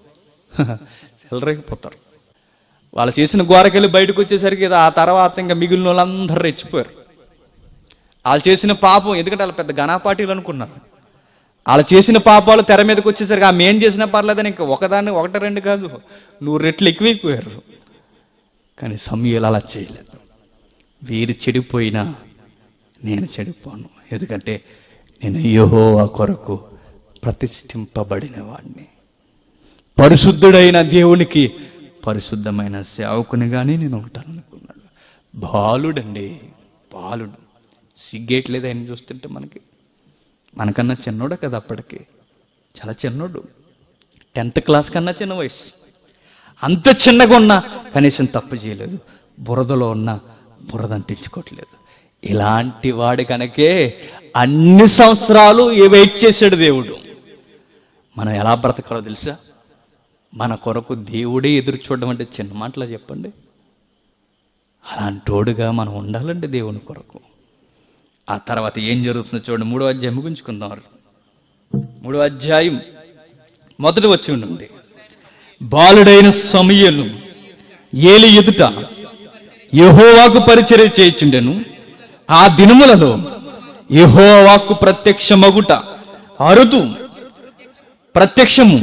సెలరేగిపోతారు వాళ్ళు చేసిన గోరకెళ్ళి బయటకు వచ్చేసరికి ఆ తర్వాత ఇంకా మిగిలిన వాళ్ళందరూ రెచ్చిపోయారు వాళ్ళు చేసిన పాపం ఎందుకంటే వాళ్ళు పెద్ద ఘనాపాటీలు అనుకున్నారు వాళ్ళు చేసిన పాపాలు తెర మీదకి వచ్చేసరికి ఆమె ఏం చేసినా పర్లేదని ఇంకా ఒకదాన్ని ఒకటి రెండు కాదు నూరు రెట్లు ఎక్కువైపోయారు కానీ సమయాలు అలా చేయలేదు వీరు చెడిపోయినా నేను చెడిపోను ఎందుకంటే నేను యెహోవా కొరకు ప్రతిష్ఠింపబడిన వాడిని పరిశుద్ధుడైన దేవునికి పరిశుద్ధమైన సేవకునిగానే నేను ఉంటాను అనుకున్నాడు బాలుడండి బాలుడు సిగ్గేయట్లేదు ఆయన చూస్తుంటే మనకి మనకన్నా చిన్నోడే కదా అప్పటికి చాలా చిన్నోడు టెన్త్ క్లాస్ కన్నా చిన్న వయసు అంత చిన్నగా ఉన్నా కనీసం తప్పు చేయలేదు బురదలో ఉన్న బురద అంటించుకోవట్లేదు ఇలాంటి వాడి కనుకే అన్ని సంవత్సరాలు ఏ వెయిట్ చేశాడు దేవుడు మనం ఎలా బ్రతకాలో తెలుసా మన కొరకు దేవుడే ఎదురు చూడడం అంటే చిన్న మాటలా చెప్పండి అలాంటోడుగా మనం ఉండాలండి దేవుని కొరకు ఆ తర్వాత ఏం జరుగుతుందో చూడండి మూడో అధ్యాయం ముగించుకుందాం మూడో అధ్యాయం మొదటి వచ్చి ఉండండి బాలుడైన సమయలు ఏలి ఎదుట యెహోవాకు పరిచర్య చేయుచుండెను ఆ దినములలో యెహోవాకు ప్రత్యక్షమగుట అరుదు ప్రత్యక్షము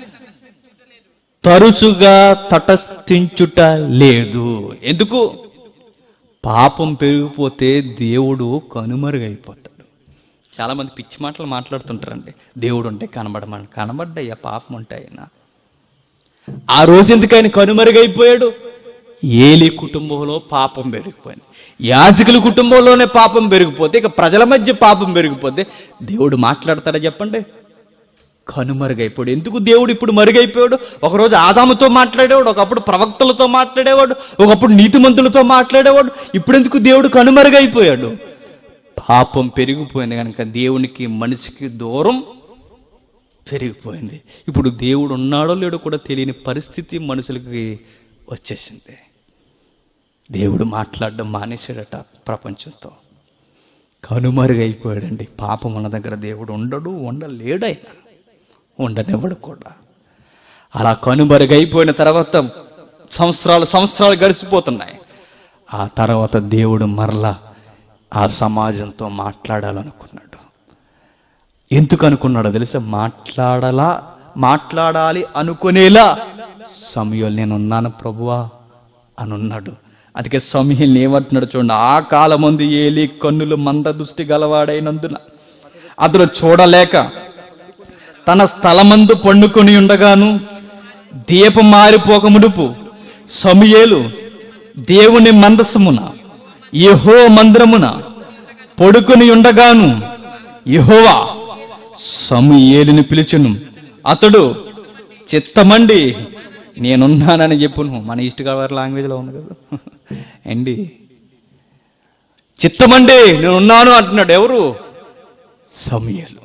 తరచుగా తటస్థించుట లేదు ఎందుకు పాపం పెరిగిపోతే దేవుడు కనుమరుగైపోతాడు చాలా మంది పిచ్చి మాటలు మాట్లాడుతుంటారండి దేవుడు ఉంటే కనబడమని కనబడ్డయ్యా పాపం ఉంటాయన ఆ రోజు ఎందుకు ఆయన కనుమరుగైపోయాడు ఏలి కుటుంబంలో పాపం పెరిగిపోయింది యాజకుల కుటుంబంలోనే పాపం పెరిగిపోతే ఇక ప్రజల మధ్య పాపం పెరిగిపోతే దేవుడు మాట్లాడతాడా చెప్పండి కనుమరుగైపోయాడు ఎందుకు దేవుడు ఇప్పుడు మరుగైపోయాడు ఒకరోజు ఆదాముతో మాట్లాడేవాడు ఒకప్పుడు ప్రవక్తలతో మాట్లాడేవాడు ఒకప్పుడు నీతిమంతులతో మాట్లాడేవాడు ఇప్పుడు ఎందుకు దేవుడు కనుమరుగైపోయాడు పాపం పెరిగిపోయింది కనుక దేవునికి మనిషికి దూరం పెరిగిపోయింది ఇప్పుడు దేవుడు ఉన్నాడో లేడో కూడా తెలియని పరిస్థితి మనుషులకి వచ్చేసింది దేవుడు మాట్లాడడం మానేశాడట ప్రపంచంతో కనుమరుగైపోయాడండి పాపం ఉన్న దగ్గర దేవుడు ఉండడు ఉండలేడైనా ఉండనివ్వడు కూడా అలా కనుమరుగైపోయిన తర్వాత సంవత్సరాలు సంవత్సరాలు గడిచిపోతున్నాయి ఆ తర్వాత దేవుడు మరలా ఆ సమాజంతో మాట్లాడాలనుకున్నాడు ఎందుకు అనుకున్నాడో తెలుసా మాట్లాడాలా మాట్లాడాలి అనుకునేలా సమయంలో నేను ఉన్నాను ప్రభువా అని ఉన్నాడు అందుకే సమయంలో ఏమంటున్నాడు చూడండి ఆ కాలమంది ఏలి కన్నులు మంద దృష్టి గలవాడైనందున అతడు చూడలేక తన స్థలమందు పండుకొని ఉండగాను దీపం మారిపోక ముడుపు సమయేలు దేవుని మందసమున యహో మందిరమున పడుకొని ఉండగాను యహోవా సమయేలుని పిలిచెను అతడు చిత్తమండి నేనున్నానని చెప్పును మన ఈస్ట్ గోదావరి లాంగ్వేజ్లో ఉంది కదా అండి చిత్తమండి నేనున్నాను అంటున్నాడు ఎవరు సమయలు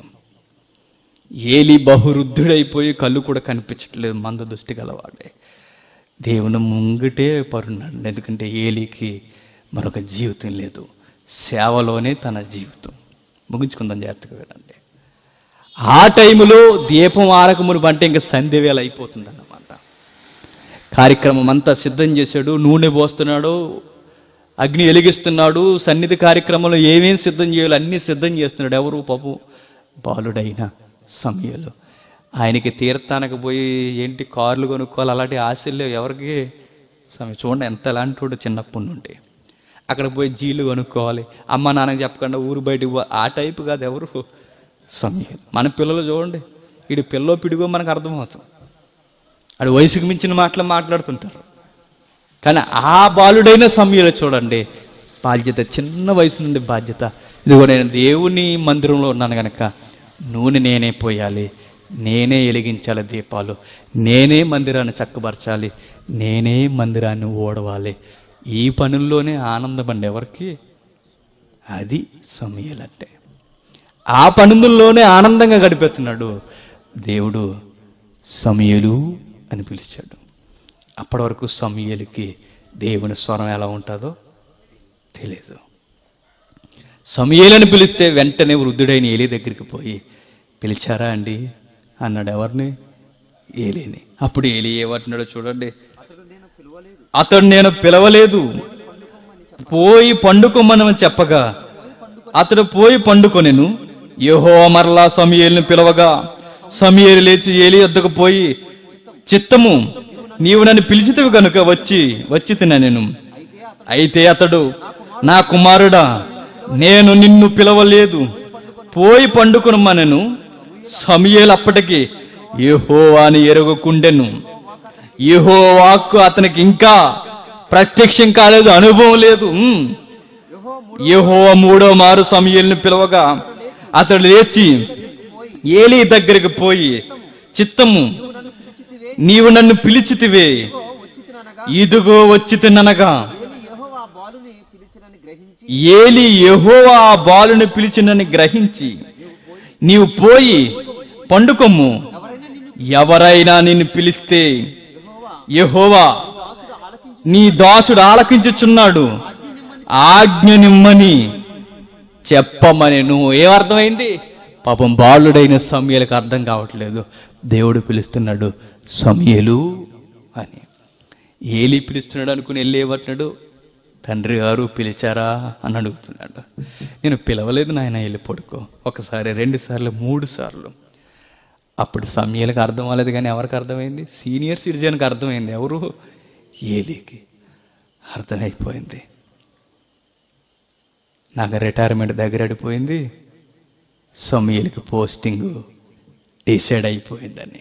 ఏలి బహురుద్ధుడైపోయి కళ్ళు కూడా కనిపించట్లేదు మంద దృష్టి గలవాడే దేవుని ముంగిటే పరున్నాడు ఎందుకంటే ఏలికి మరొక జీవితం లేదు సేవలోనే తన జీవితం ముగించుకుందాం జాగ్రత్తగా వినండి ఆ టైంలో దీపం ఆరకమును అంటే ఇంకా సంధ్య వేళ అయిపోతుంది అన్నమాట కార్యక్రమం అంతా సిద్ధం చేశాడు నూనె పోస్తున్నాడు అగ్ని వెలిగిస్తున్నాడు సన్నిధి కార్యక్రమంలో ఏమేం సిద్ధం చేయాలో అన్నీ సిద్ధం చేస్తున్నాడు ఎవరు పాపు బాలుడైన సమయంలో ఆయనకి తీర్థానికి పోయి ఏంటి కార్లు కొనుక్కోవాలి అలాంటి ఆశలు లేవు ఎవరికి సమయం చూడండి ఎంత ఎలాంటి వాడు చిన్నప్పటి నుండి అక్కడ పోయి జీలు కొనుక్కోవాలి అమ్మ నాన్నకి చెప్పకుండా ఊరు బయటికి పో ఆ టైపు కాదు ఎవరు సమయం మన పిల్లలు చూడండి వీడి పిల్లో పిడిగో మనకు అర్థమవుతుంది ఆడు వయసుకు మించిన మాటలు మాట్లాడుతుంటారు కానీ ఆ బాలుడైన సమయంలో చూడండి బాధ్యత చిన్న వయసు నుండి బాధ్యత ఇదిగో నేను దేవుని మందిరంలో ఉన్నాను గనక నూనె నేనే పోయాలి నేనే వెలిగించాలి దీపాలు నేనే మందిరాన్ని చక్కబరచాలి నేనే మందిరాన్ని ఓడవాలి ఈ పనుల్లోనే ఆనందం అండి ఎవరికి అది సమయాలంటే ఆ పనుల్లోనే ఆనందంగా గడిపేస్తున్నాడు దేవుడు సమయలు అని పిలిచాడు అప్పటి వరకు సమయలకి దేవుని స్వరం ఎలా ఉంటుందో తెలియదు సమయలని పిలిస్తే వెంటనే వృద్ధుడైన ఏలి దగ్గరికి పోయి పిలిచారా అండి అన్నాడు ఎవరిని ఏలిని అప్పుడు ఏలి ఏమంటున్నాడో చూడండి అతడు నేను పిలవలేదు పోయి పండుకోమని చెప్పగా అతడు పోయి పండుకొనెను యహో మరలా సమయేలుని పిలవగా సమయేలు లేచి ఏలి వద్దకు పోయి చిత్తము నీవు నన్ను పిలిచితివి కనుక వచ్చి వచ్చి తిన నేను అయితే అతడు నా కుమారుడా నేను నిన్ను పిలవలేదు పోయి పండుకొనమ్మనెను సమయేలు అప్పటికి యెహోవాని ఎరగకుండెను యెహోవాకు అతనికి ఇంకా ప్రత్యక్షం కాలేదు అనుభవం లేదు ఉమ్. యెహోవా మూడో మారు సమయల్ని పిలవగా అతడు లేచి ఏలీ దగ్గరికి పోయి చిత్తము నీవు నన్ను పిలిచితివే ఇదిగో వచ్చి తిన్ననగా ఏలి యెహోవా ఆ బాలుని పిలిచినని గ్రహించి నీవు పోయి పండుకొమ్ము ఎవరైనా నిన్ను పిలిస్తే యెహోవా నీ దాసుడు ఆలకించుచున్నాడు ఆజ్ఞ నిమ్మని చెప్పమని నువ్వు ఏమర్థమైంది పాపం బాలుడైన సమయలకు అర్థం కావట్లేదు దేవుడు పిలుస్తున్నాడు సమయలు అని ఏలి పిలుస్తున్నాడు అనుకుని వెళ్ళి ఏమంటున్నాడు తండ్రి గారు పిలిచారా అని అడుగుతున్నాడు నేను పిలవలేదు నాయన వెళ్ళి పడుకో ఒకసారి రెండు సార్లు మూడు సార్లు అప్పుడు సమయాలకు అర్థం అవ్వలేదు కానీ ఎవరికి అర్థమైంది సీనియర్ సిటిజన్కి అర్థమైంది ఎవరు ఏలికి అర్థమైపోయింది నాకు రిటైర్మెంట్ దగ్గర అడిపోయింది సమయలకి పోస్టింగ్ డిసైడ్ అయిపోయిందని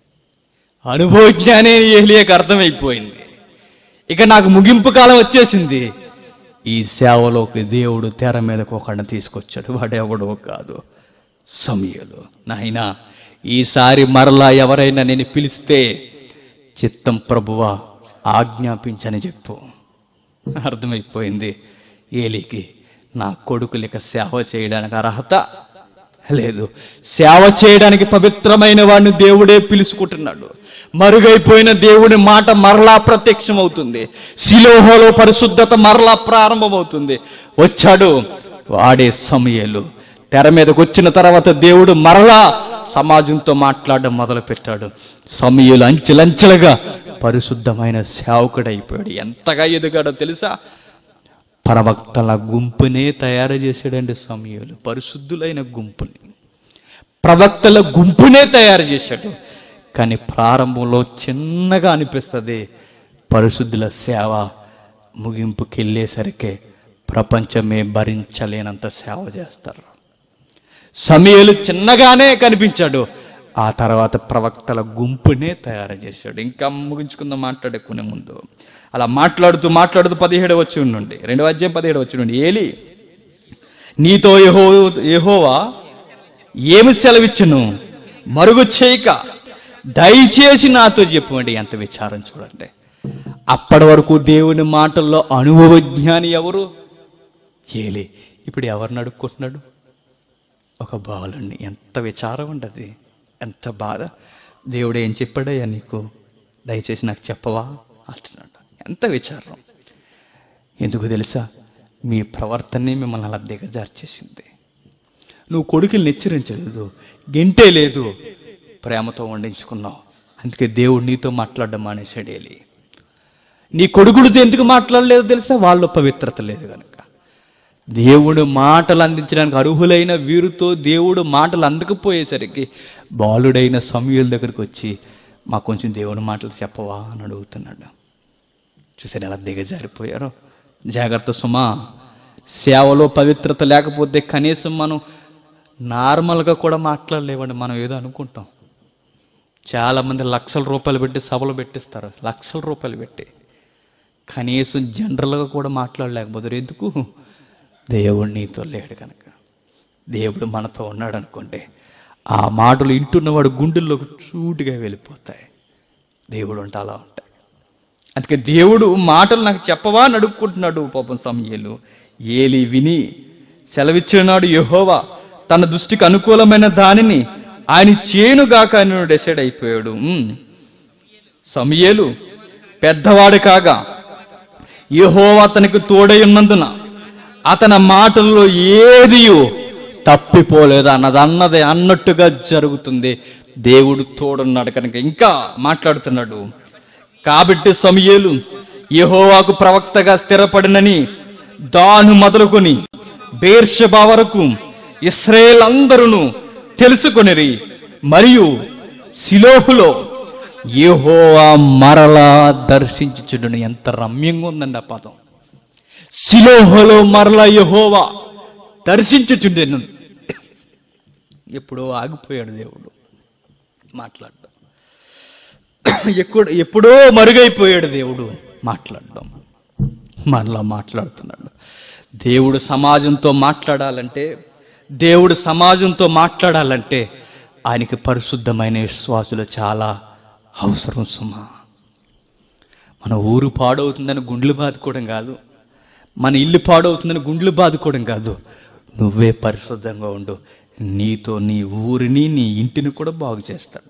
అనుభవజ్ఞానే ఏలియకు అర్థమైపోయింది ఇక నాకు ముగింపు కాలం వచ్చేసింది ఈ సేవలోకి దేవుడు తెర మీదకు ఒకడిని తీసుకొచ్చాడు వాడెవడో కాదు సమయలు నాయనా ఈసారి మరలా ఎవరైనా నేను పిలిస్తే చిత్తం ప్రభువా ఆజ్ఞాపించని చెప్పు అర్థమైపోయింది ఏలికి నా కొడుకులు ఇక సేవ చేయడానికి అర్హత లేదు సేవ చేయడానికి పవిత్రమైన వాడిని దేవుడే పిలుచుకుంటున్నాడు మరుగైపోయిన దేవుని మాట మరలా ప్రత్యక్షమవుతుంది శిలోహలో పరిశుద్ధత మరలా ప్రారంభమవుతుంది వచ్చాడు వాడే సమయలు తెర మీదకి వచ్చిన తర్వాత దేవుడు మరలా సమాజంతో మాట్లాడడం మొదలు పెట్టాడు సమయలు అంచెలంచెలుగా పరిశుద్ధమైన సేవకుడైపోయాడు ఎంతగా ఎదిగాడో తెలుసా ప్రవక్తల గుంపునే తయారు చేశాడండి సమయంలో పరిశుద్ధులైన గుంపుని ప్రవక్తల గుంపునే తయారు చేశాడు కానీ ప్రారంభంలో చిన్నగా అనిపిస్తుంది పరిశుద్ధుల సేవ ముగింపుకి వెళ్ళేసరికి ప్రపంచమే భరించలేనంత సేవ చేస్తారు సమయలు చిన్నగానే కనిపించాడు ఆ తర్వాత ప్రవక్తల గుంపునే తయారు చేశాడు ఇంకా ముగించుకుందాం మాట్లాడుకునే ముందు అలా మాట్లాడుతూ మాట్లాడుతూ పదిహేడు వచ్చి నుండి రెండవ అధ్యాయం పదిహేడు వచ్చి నుండి ఏలి నీతో యహో యహోవా ఏమి సెలవిచ్చును మరుగు చేయక దయచేసి నాతో చెప్పండి ఎంత విచారం చూడండి అప్పటి వరకు దేవుని మాటల్లో అనుభవజ్ఞాని ఎవరు ఏలి ఇప్పుడు ఎవరిని అడుక్కుంటున్నాడు ఒక బాలుని ఎంత విచారం ఉండదు ఎంత బాధ దేవుడు ఏం చెప్పాడయ్యా నీకు దయచేసి నాకు చెప్పవా అంటున్నాడు ఎంత విచారం ఎందుకు తెలుసా మీ ప్రవర్తనే మిమ్మల్ని అలా దిగజార్చేసింది నువ్వు కొడుకుల్ని హెచ్చరించలేదు గెంటే లేదు ప్రేమతో వండించుకున్నావు అందుకే దేవుడు నీతో మాట్లాడడం మానేశాడు ఏలి నీ కొడుకులతో ఎందుకు మాట్లాడలేదు తెలుసా వాళ్ళ పవిత్రత లేదు కనుక దేవుడు మాటలు అందించడానికి అర్హులైన వీరితో దేవుడు మాటలు అందకపోయేసరికి బాలుడైన సమయుల దగ్గరికి వచ్చి మాకు కొంచెం దేవుని మాటలు చెప్పవా అని అడుగుతున్నాడు చూసారు ఎలా దిగజారిపోయారో జాగ్రత్త సుమా సేవలో పవిత్రత లేకపోతే కనీసం మనం నార్మల్గా కూడా మాట్లాడలేవండి మనం ఏదో అనుకుంటాం చాలామంది లక్షల రూపాయలు పెట్టి సభలు పెట్టిస్తారు లక్షల రూపాయలు పెట్టి కనీసం జనరల్గా కూడా మాట్లాడలేకపోతారు ఎందుకు దేవుడు నీతో లేడు కనుక దేవుడు మనతో ఉన్నాడు అనుకుంటే ఆ మాటలు ఇంటున్నవాడు గుండెల్లోకి చూటుగా వెళ్ళిపోతాయి దేవుడు ఉంటే అలా ఉంటాయి అందుకే దేవుడు మాటలు నాకు చెప్పవా అని అడుక్కుంటున్నాడు పాపం సమయలు ఏలి విని సెలవిచ్చినాడు యెహోవా తన దృష్టికి అనుకూలమైన దానిని ఆయన చేనుగాక అని డిసైడ్ అయిపోయాడు ఉమ్. సమయలు పెద్దవాడు కాగా యెహోవా అతనికి తోడై ఉన్నందున అతని మాటల్లో ఏది తప్పిపోలేదు అన్నది అన్నది అన్నట్టుగా జరుగుతుంది దేవుడు తోడున్నాడు కనుక ఇంకా మాట్లాడుతున్నాడు కాబట్టి సమయలు యెహోవాకు ప్రవక్తగా స్థిరపడినని దాను మొదలుకొని బేర్షబా వరకు ఇస్రాయేల్ అందరూ తెలుసుకొనిరి మరియు సిలోహులో యెహోవా మరలా దర్శించుచుడని ఎంత రమ్యంగా ఉందండి ఆ పదం సిలోహలో మరలా యెహోవా దర్శించుచుండెను ఎప్పుడో ఆగిపోయాడు దేవుడు మాట్లాడడం ఎప్పుడు ఎప్పుడో మరుగైపోయాడు దేవుడు మాట్లాడడం మరలా మాట్లాడుతున్నాడు దేవుడు సమాజంతో మాట్లాడాలంటే దేవుడు సమాజంతో మాట్లాడాలంటే ఆయనకి పరిశుద్ధమైన విశ్వాసులు చాలా అవసరం సుమా మన ఊరు పాడవుతుందని గుండ్లు బాదుకోవడం కాదు మన ఇల్లు పాడవుతుందని గుండ్లు బాదుకోవడం కాదు నువ్వే పరిశుద్ధంగా ఉండు నీతో నీ ఊరిని నీ ఇంటిని కూడా బాగు చేస్తాడు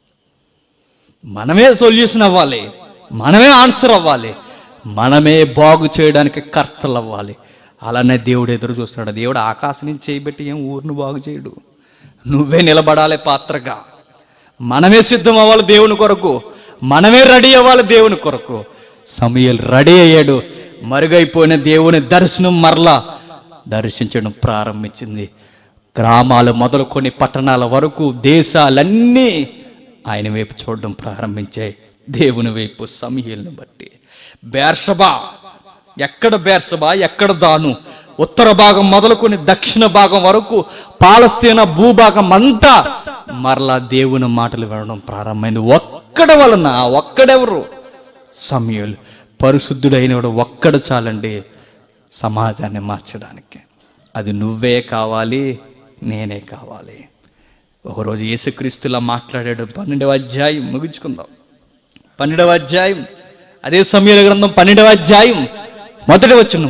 మనమే సొల్యూషన్ అవ్వాలి మనమే ఆన్సర్ అవ్వాలి మనమే బాగు చేయడానికి కర్తలు అవ్వాలి అలానే దేవుడు ఎదురు చూస్తున్నాడు దేవుడు ఆకాశం నుంచి చేయబెట్టి ఏం ఊరిని బాగు చేయడు నువ్వే నిలబడాలి పాత్రగా మనమే సిద్ధం అవ్వాలి దేవుని కొరకు మనమే రెడీ అవ్వాలి దేవుని కొరకు సమయలు రెడీ అయ్యాడు మరుగైపోయిన దేవుని దర్శనం మరలా దర్శించడం ప్రారంభించింది గ్రామాలు మొదలుకొని పట్టణాల వరకు దేశాలన్నీ ఆయన వైపు చూడడం ప్రారంభించాయి దేవుని వైపు సమయలను బట్టి బేర్షబా ఎక్కడ బేర్షబా ఎక్కడ దాను ఉత్తర భాగం మొదలుకొని దక్షిణ భాగం వరకు పాలస్తీనా భూభాగం అంతా మరలా దేవుని మాటలు వినడం ప్రారంభమైంది ఒక్కడ వలన ఒక్కడెవరు సమయలు పరిశుద్ధుడైనవాడు ఒక్కడ చాలండి సమాజాన్ని మార్చడానికి అది నువ్వే కావాలి నేనే కావాలి ఒకరోజు యేసుక్రీస్తులా మాట్లాడాడు పన్నెండవ అధ్యాయం ముగించుకుందాం పన్నెండవ అధ్యాయం అదే సమయాల గ్రంథం పన్నెండవ అధ్యాయం మొదటి వచ్చును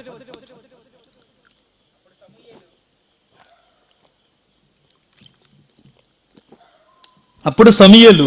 అప్పుడు సమయలు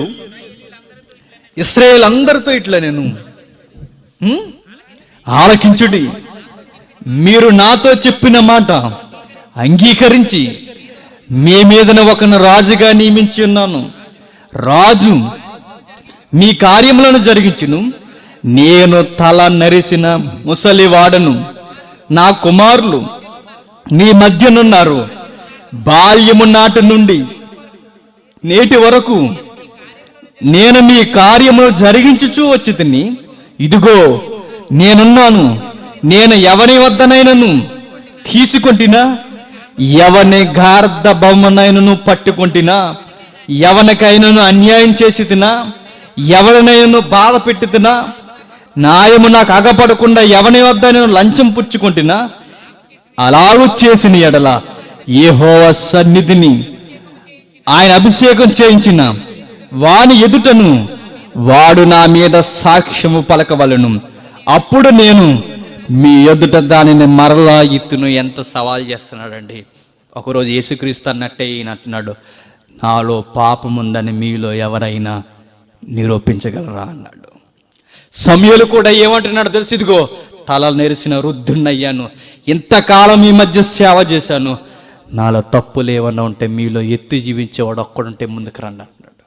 ఇస్రాయేల్ అందరితో ఇట్లా నేను "హ్మ్? ఆలకించుడి మీరు నాతో చెప్పిన మాట అంగీకరించి మీ మీదన ఒకను రాజుగా నియమించి ఉన్నాను రాజు మీ కార్యములను జరిగించును నేను తల నరిసిన ముసలివాడను నా కుమారులు నీ మధ్యనున్నారు బాల్యము నాటి నుండి నేటి వరకు నేను మీ కార్యములు జరిగించుచూ వచ్చి తిని ఇదిగో నేనున్నాను నేను ఎవరి వద్దనైనను తీసుకొంటినా ఎవని గార్ధ బొమ్మనైనను పట్టుకొంటినా ఎవరికైనను అన్యాయం చేసి తినా ఎవరినైనను బాధ పెట్టి తినా న్యాయము నాకు అగపడకుండా ఎవని వద్ద నేను లంచం పుచ్చుకుంటున్నా అలాగూ చేసిన ఎడల ఏహోవ సన్నిధిని ఆయన అభిషేకం చేయించిన వాని ఎదుటను వాడు నా మీద సాక్ష్యము పలకవలను అప్పుడు నేను మీ ఎదుట దానిని మరలా ఇత్తును ఎంత సవాల్ చేస్తున్నాడండి ఒకరోజు యేసుక్రీస్తు అన్నట్టే ఈయన అంటున్నాడు నాలో పాపం ఉందని మీలో ఎవరైనా నిరూపించగలరా అన్నాడు సమయలు కూడా ఏమంటున్నాడు తెలుసు ఇదిగో తల నెరిసిన వృద్ధున్నయ్యాను ఇంతకాలం ఈ మధ్య సేవ చేశాను నాలో తప్పులు ఏమన్నా ఉంటే మీలో ఎత్తి జీవించేవాడు ఒక్కడుంటే ముందుకు రండి అంటున్నాడు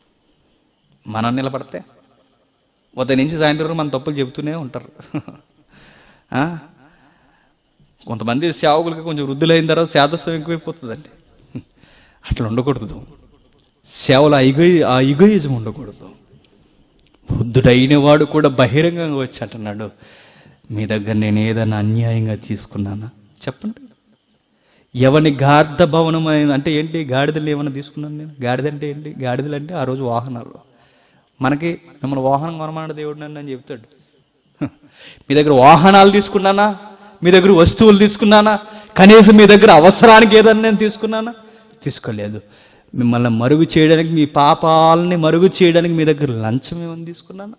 మనం నిలబడితే ఉదయం నుంచి సాయంత్రం వరకు మన తప్పులు చెబుతూనే ఉంటారు ఆ? కొంతమంది సేవకులకి కొంచెం వృద్ధులైన తర్వాత శాదస్వం ఎక్కువైపోతుందండి అట్లా ఉండకూడదు సేవలో ఐగో ఆ ఇగోయిజం ఉండకూడదు వృద్ధుడైన వాడు కూడా బహిరంగంగా వచ్చి అంటున్నాడు మీ దగ్గర నేను ఏదైనా అన్యాయంగా తీసుకున్నానా చెప్పండి ఎవని గార్ధ భవనం అని- అంటే ఏంటి గాడిదలు ఏమైనా తీసుకున్నాను నేను గాడిద అంటే ఏంటి గాడిదలు అంటే ఆ రోజు వాహనాలు మనకి మిమ్మల్ని వాహనం కొనమన్నాడు దేవుడు నన్ను అని చెప్తాడు హ. మీ దగ్గర వాహనాలు తీసుకున్నానా మీ దగ్గర వస్తువులు తీసుకున్నానా కనీసం మీ దగ్గర అవసరానికి ఏదన్నా నేను తీసుకున్నానా తీసుకోలేదు మిమ్మల్ని మరుగు చేయడానికి మీ పాపాలని మరుగు చేయడానికి మీ దగ్గర లంచం ఏమైనా తీసుకున్నానా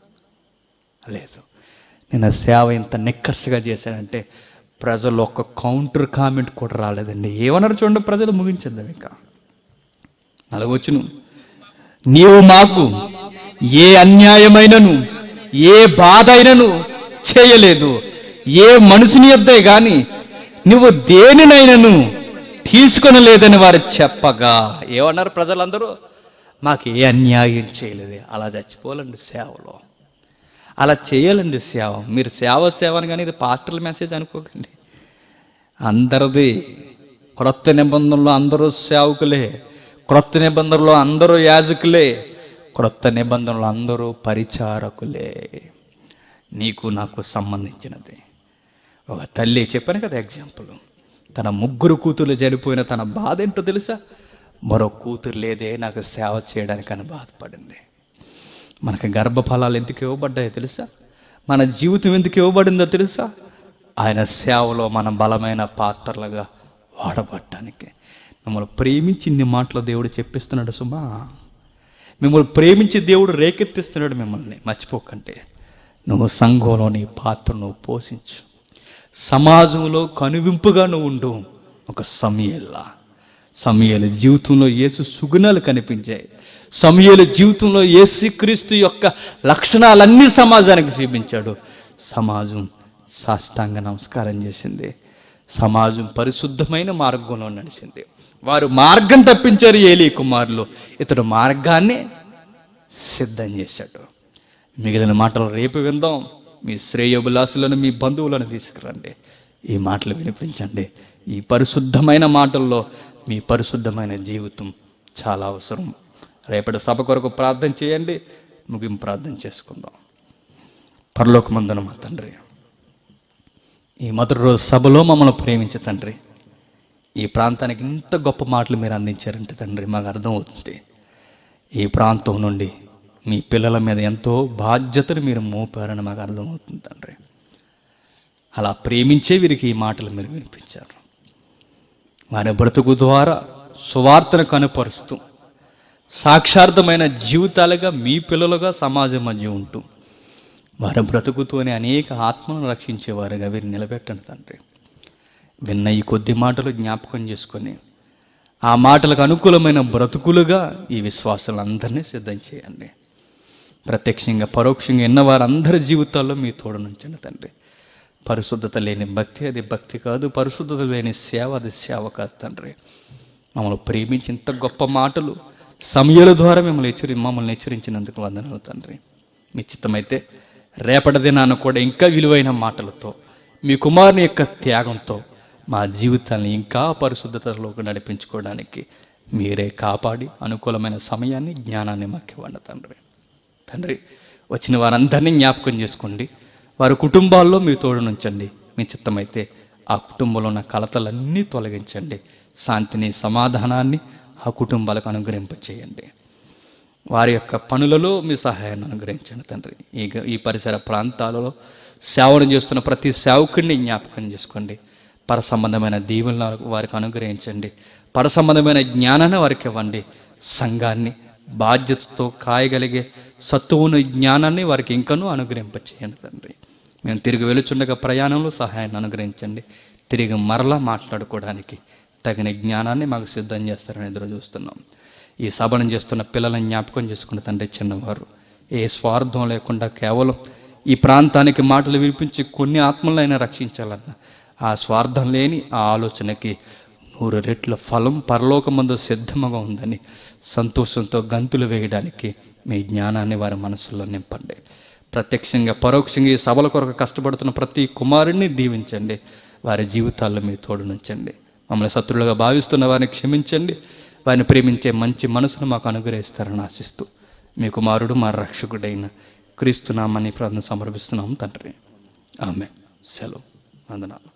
లేదు నేను ఆ సేవ ఇంత నిక్కర్స్గా చేశానంటే ప్రజలు ఒక్క కౌంటర్ కామెంట్ కూడా రాలేదండి ఏమన్నారు చూడండి ప్రజలు ముగించేద్దాం ఇంకా నలగొచ్చును నీవు మాకు ఏ అన్యాయమైనను ఏ బాధ అయినను చేయలేదు ఏ మనుషుని యొద్దే గాని నువ్వు దేనినైనను తీసుకొనలేదని వారు చెప్పగా ఏమన్నారు ప్రజలందరూ మాకు ఏ అన్యాయం చేయలేదు అలా చచ్చిపోవాలండి సేవలో అలా చేయాలండి సేవ మీరు సేవ సేవ అని కానీ ఇది పాస్టర్ల మెసేజ్ అనుకోకండి అందరిది క్రొత్త నిబంధనలో అందరూ సేవకులే క్రొత్త నిబంధనలో అందరూ యాజకులే క్రొత్త నిబంధనలు అందరూ పరిచారకులే నీకు నాకు సంబంధించినది ఒక తల్లి చెప్పాను కదా ఎగ్జాంపుల్ తన ముగ్గురు కూతుర్లు చనిపోయిన తన బాధ ఏంటో తెలుసా మరో కూతురు లేదే నాకు సేవ చేయడానికి అని బాధపడింది మనకి గర్భఫలాలు ఎందుకు ఇవ్వబడ్డాయో తెలుసా మన జీవితం ఎందుకు ఇవ్వబడిందో తెలుసా ఆయన సేవలో మన బలమైన పాత్రలుగా వాడబట్టడానికి మిమ్మల్ని ప్రేమించి ఇన్ని మాటలు దేవుడు చెప్పిస్తున్నాడు సుమా మిమ్మల్ని ప్రేమించి దేవుడు రేకెత్తిస్తున్నాడు మిమ్మల్ని మర్చిపోకంటే నువ్వు సంఘంలో నీ పాత్ర నువ్వు పోషించు సమాజంలో కనువింపుగా నువ్వు ఉండు ఒక సమయల్లా సమయాల జీవితంలో యేసు సుగుణాలు కనిపించాయి సమయాల జీవితంలో యేసుక్రీస్తు యొక్క లక్షణాలన్నీ సమాజానికి చూపించాడు సమాజం సాష్టాంగ నమస్కారం చేసింది సమాజం పరిశుద్ధమైన మార్గంలో నడిచింది వారు మార్గం తప్పించారు ఏలీ కుమారులు ఇతడు మార్గాన్ని సిద్ధం చేశాడు మిగిలిన మాటలు రేపు విందాం మీ శ్రేయోభిలాసులను మీ బంధువులను తీసుకురండి ఈ మాటలు వినిపించండి ఈ పరిశుద్ధమైన మాటల్లో మీ పరిశుద్ధమైన జీవితం చాలా అవసరం రేపటి సభ కొరకు ప్రార్థన చేయండి ముగింపు ప్రార్థన చేసుకుందాం పరలోకమందున మా తండ్రి ఈ మొదటి రోజు సభలో మమ్మల్ని ప్రేమించే తండ్రి ఈ ప్రాంతానికి ఇంత గొప్ప మాటలు మీరు అందించారంటే తండ్రి మాకు అర్థమవుతుంది ఈ ప్రాంతం నుండి మీ పిల్లల మీద ఎంతో బాధ్యతను మీరు మోపారని మాకు అర్థమవుతుంది తండ్రి అలా ప్రేమించే వీరికి ఈ మాటలు మీరు వినిపించారు వారి బ్రతుకు ద్వారా సువార్తను కనుపరుస్తూ సాక్షార్థమైన జీవితాలుగా మీ పిల్లలుగా సమాజం మధ్య ఉంటూ వారి బ్రతుకుతోనే అనేక ఆత్మలను రక్షించేవారుగా వీరు నిలబెట్టండి తండ్రి విన్న ఈ కొద్ది మాటలు జ్ఞాపకం చేసుకొని ఆ మాటలకు అనుకూలమైన బ్రతుకులుగా ఈ విశ్వాసాలందరినీ సిద్ధం చేయండి ప్రత్యక్షంగా పరోక్షంగా ఎన్న వారందరి జీవితాల్లో మీ తోడు నుంచండి తండ్రి పరిశుద్ధత లేని భక్తి అది భక్తి కాదు పరిశుద్ధత లేని సేవ అది సేవ కాదు తండ్రి మమ్మల్ని ప్రేమించి ఇంత గొప్ప మాటలు సమయాల ద్వారా మిమ్మల్ని హెచ్చరి మమ్మల్ని హెచ్చరించినందుకు వందనాలు తండ్రి మీ చిత్తమైతే రేపటి దినాన కూడా ఇంకా విలువైన మాటలతో మీ కుమారుని యొక్క త్యాగంతో మా జీవితాన్ని ఇంకా పరిశుద్ధతలోకి నడిపించుకోవడానికి మీరే కాపాడి అనుకూలమైన సమయాన్ని జ్ఞానాన్ని మాకు ఇవ్వండి తండ్రి తండ్రి వచ్చిన వారందరినీ జ్ఞాపకం చేసుకోండి వారి కుటుంబాల్లో మీ తోడు నుంచండి మీ చిత్తమైతే ఆ కుటుంబంలో ఉన్న కలతలన్నీ తొలగించండి శాంతిని సమాధానాన్ని ఆ కుటుంబాలకు అనుగ్రహింప చేయండి వారి యొక్క పనులలో మీ సహాయాన్ని అనుగ్రహించండి తండ్రి ఈ గ- ఈ పరిసర ప్రాంతాలలో సేవను చేస్తున్న ప్రతి సేవకుడిని జ్ఞాపకం చేసుకోండి పర సంబంధమైన దీవులను వారికి అనుగ్రహించండి పర సంబంధమైన జ్ఞానాన్ని వారికి ఇవ్వండి సంఘాన్ని బాధ్యతతో కాయగలిగే సత్తువును జ్ఞానాన్ని వారికి ఇంకనూ అనుగ్రహింప చేయండి తండ్రి మేము తిరిగి వెలుచుండగా ప్రయాణంలో సహాయాన్ని అనుగ్రహించండి తిరిగి మరలా మాట్లాడుకోవడానికి తగిన జ్ఞానాన్ని మాకు సిద్ధం చేస్తారని ఎదురు చూస్తున్నాం ఈ సభను చేస్తున్న పిల్లలను జ్ఞాపకం చేసుకున్న తండ్రి చిన్నవారు ఏ స్వార్థం లేకుండా కేవలం ఈ ప్రాంతానికి మాటలు వినిపించి కొన్ని ఆత్మలైనా రక్షించాలన్న ఆ స్వార్థం లేని ఆ ఆలోచనకి నూరు రెట్ల ఫలం పరలోకమందు సిద్ధముగా ఉందని సంతోషంతో గంతులు వేయడానికి మీ జ్ఞానాన్ని వారి మనసులో నింపండి ప్రత్యక్షంగా పరోక్షంగా ఈ సభల కొరకు కష్టపడుతున్న ప్రతి కుమారుణ్ణి దీవించండి వారి జీవితాల్లో మీ తోడు నుంచండి మమ్మల్ని శత్రులుగా భావిస్తున్న వారిని క్షమించండి వారిని ప్రేమించే మంచి మనసును మాకు అనుగ్రహిస్తారని ఆశిస్తూ మీ కుమారుడు మా రక్షకుడైన క్రీస్తునామని ప్రార్థన సమర్పిస్తున్నాం తండ్రి ఆమె సెలవు వందనాలు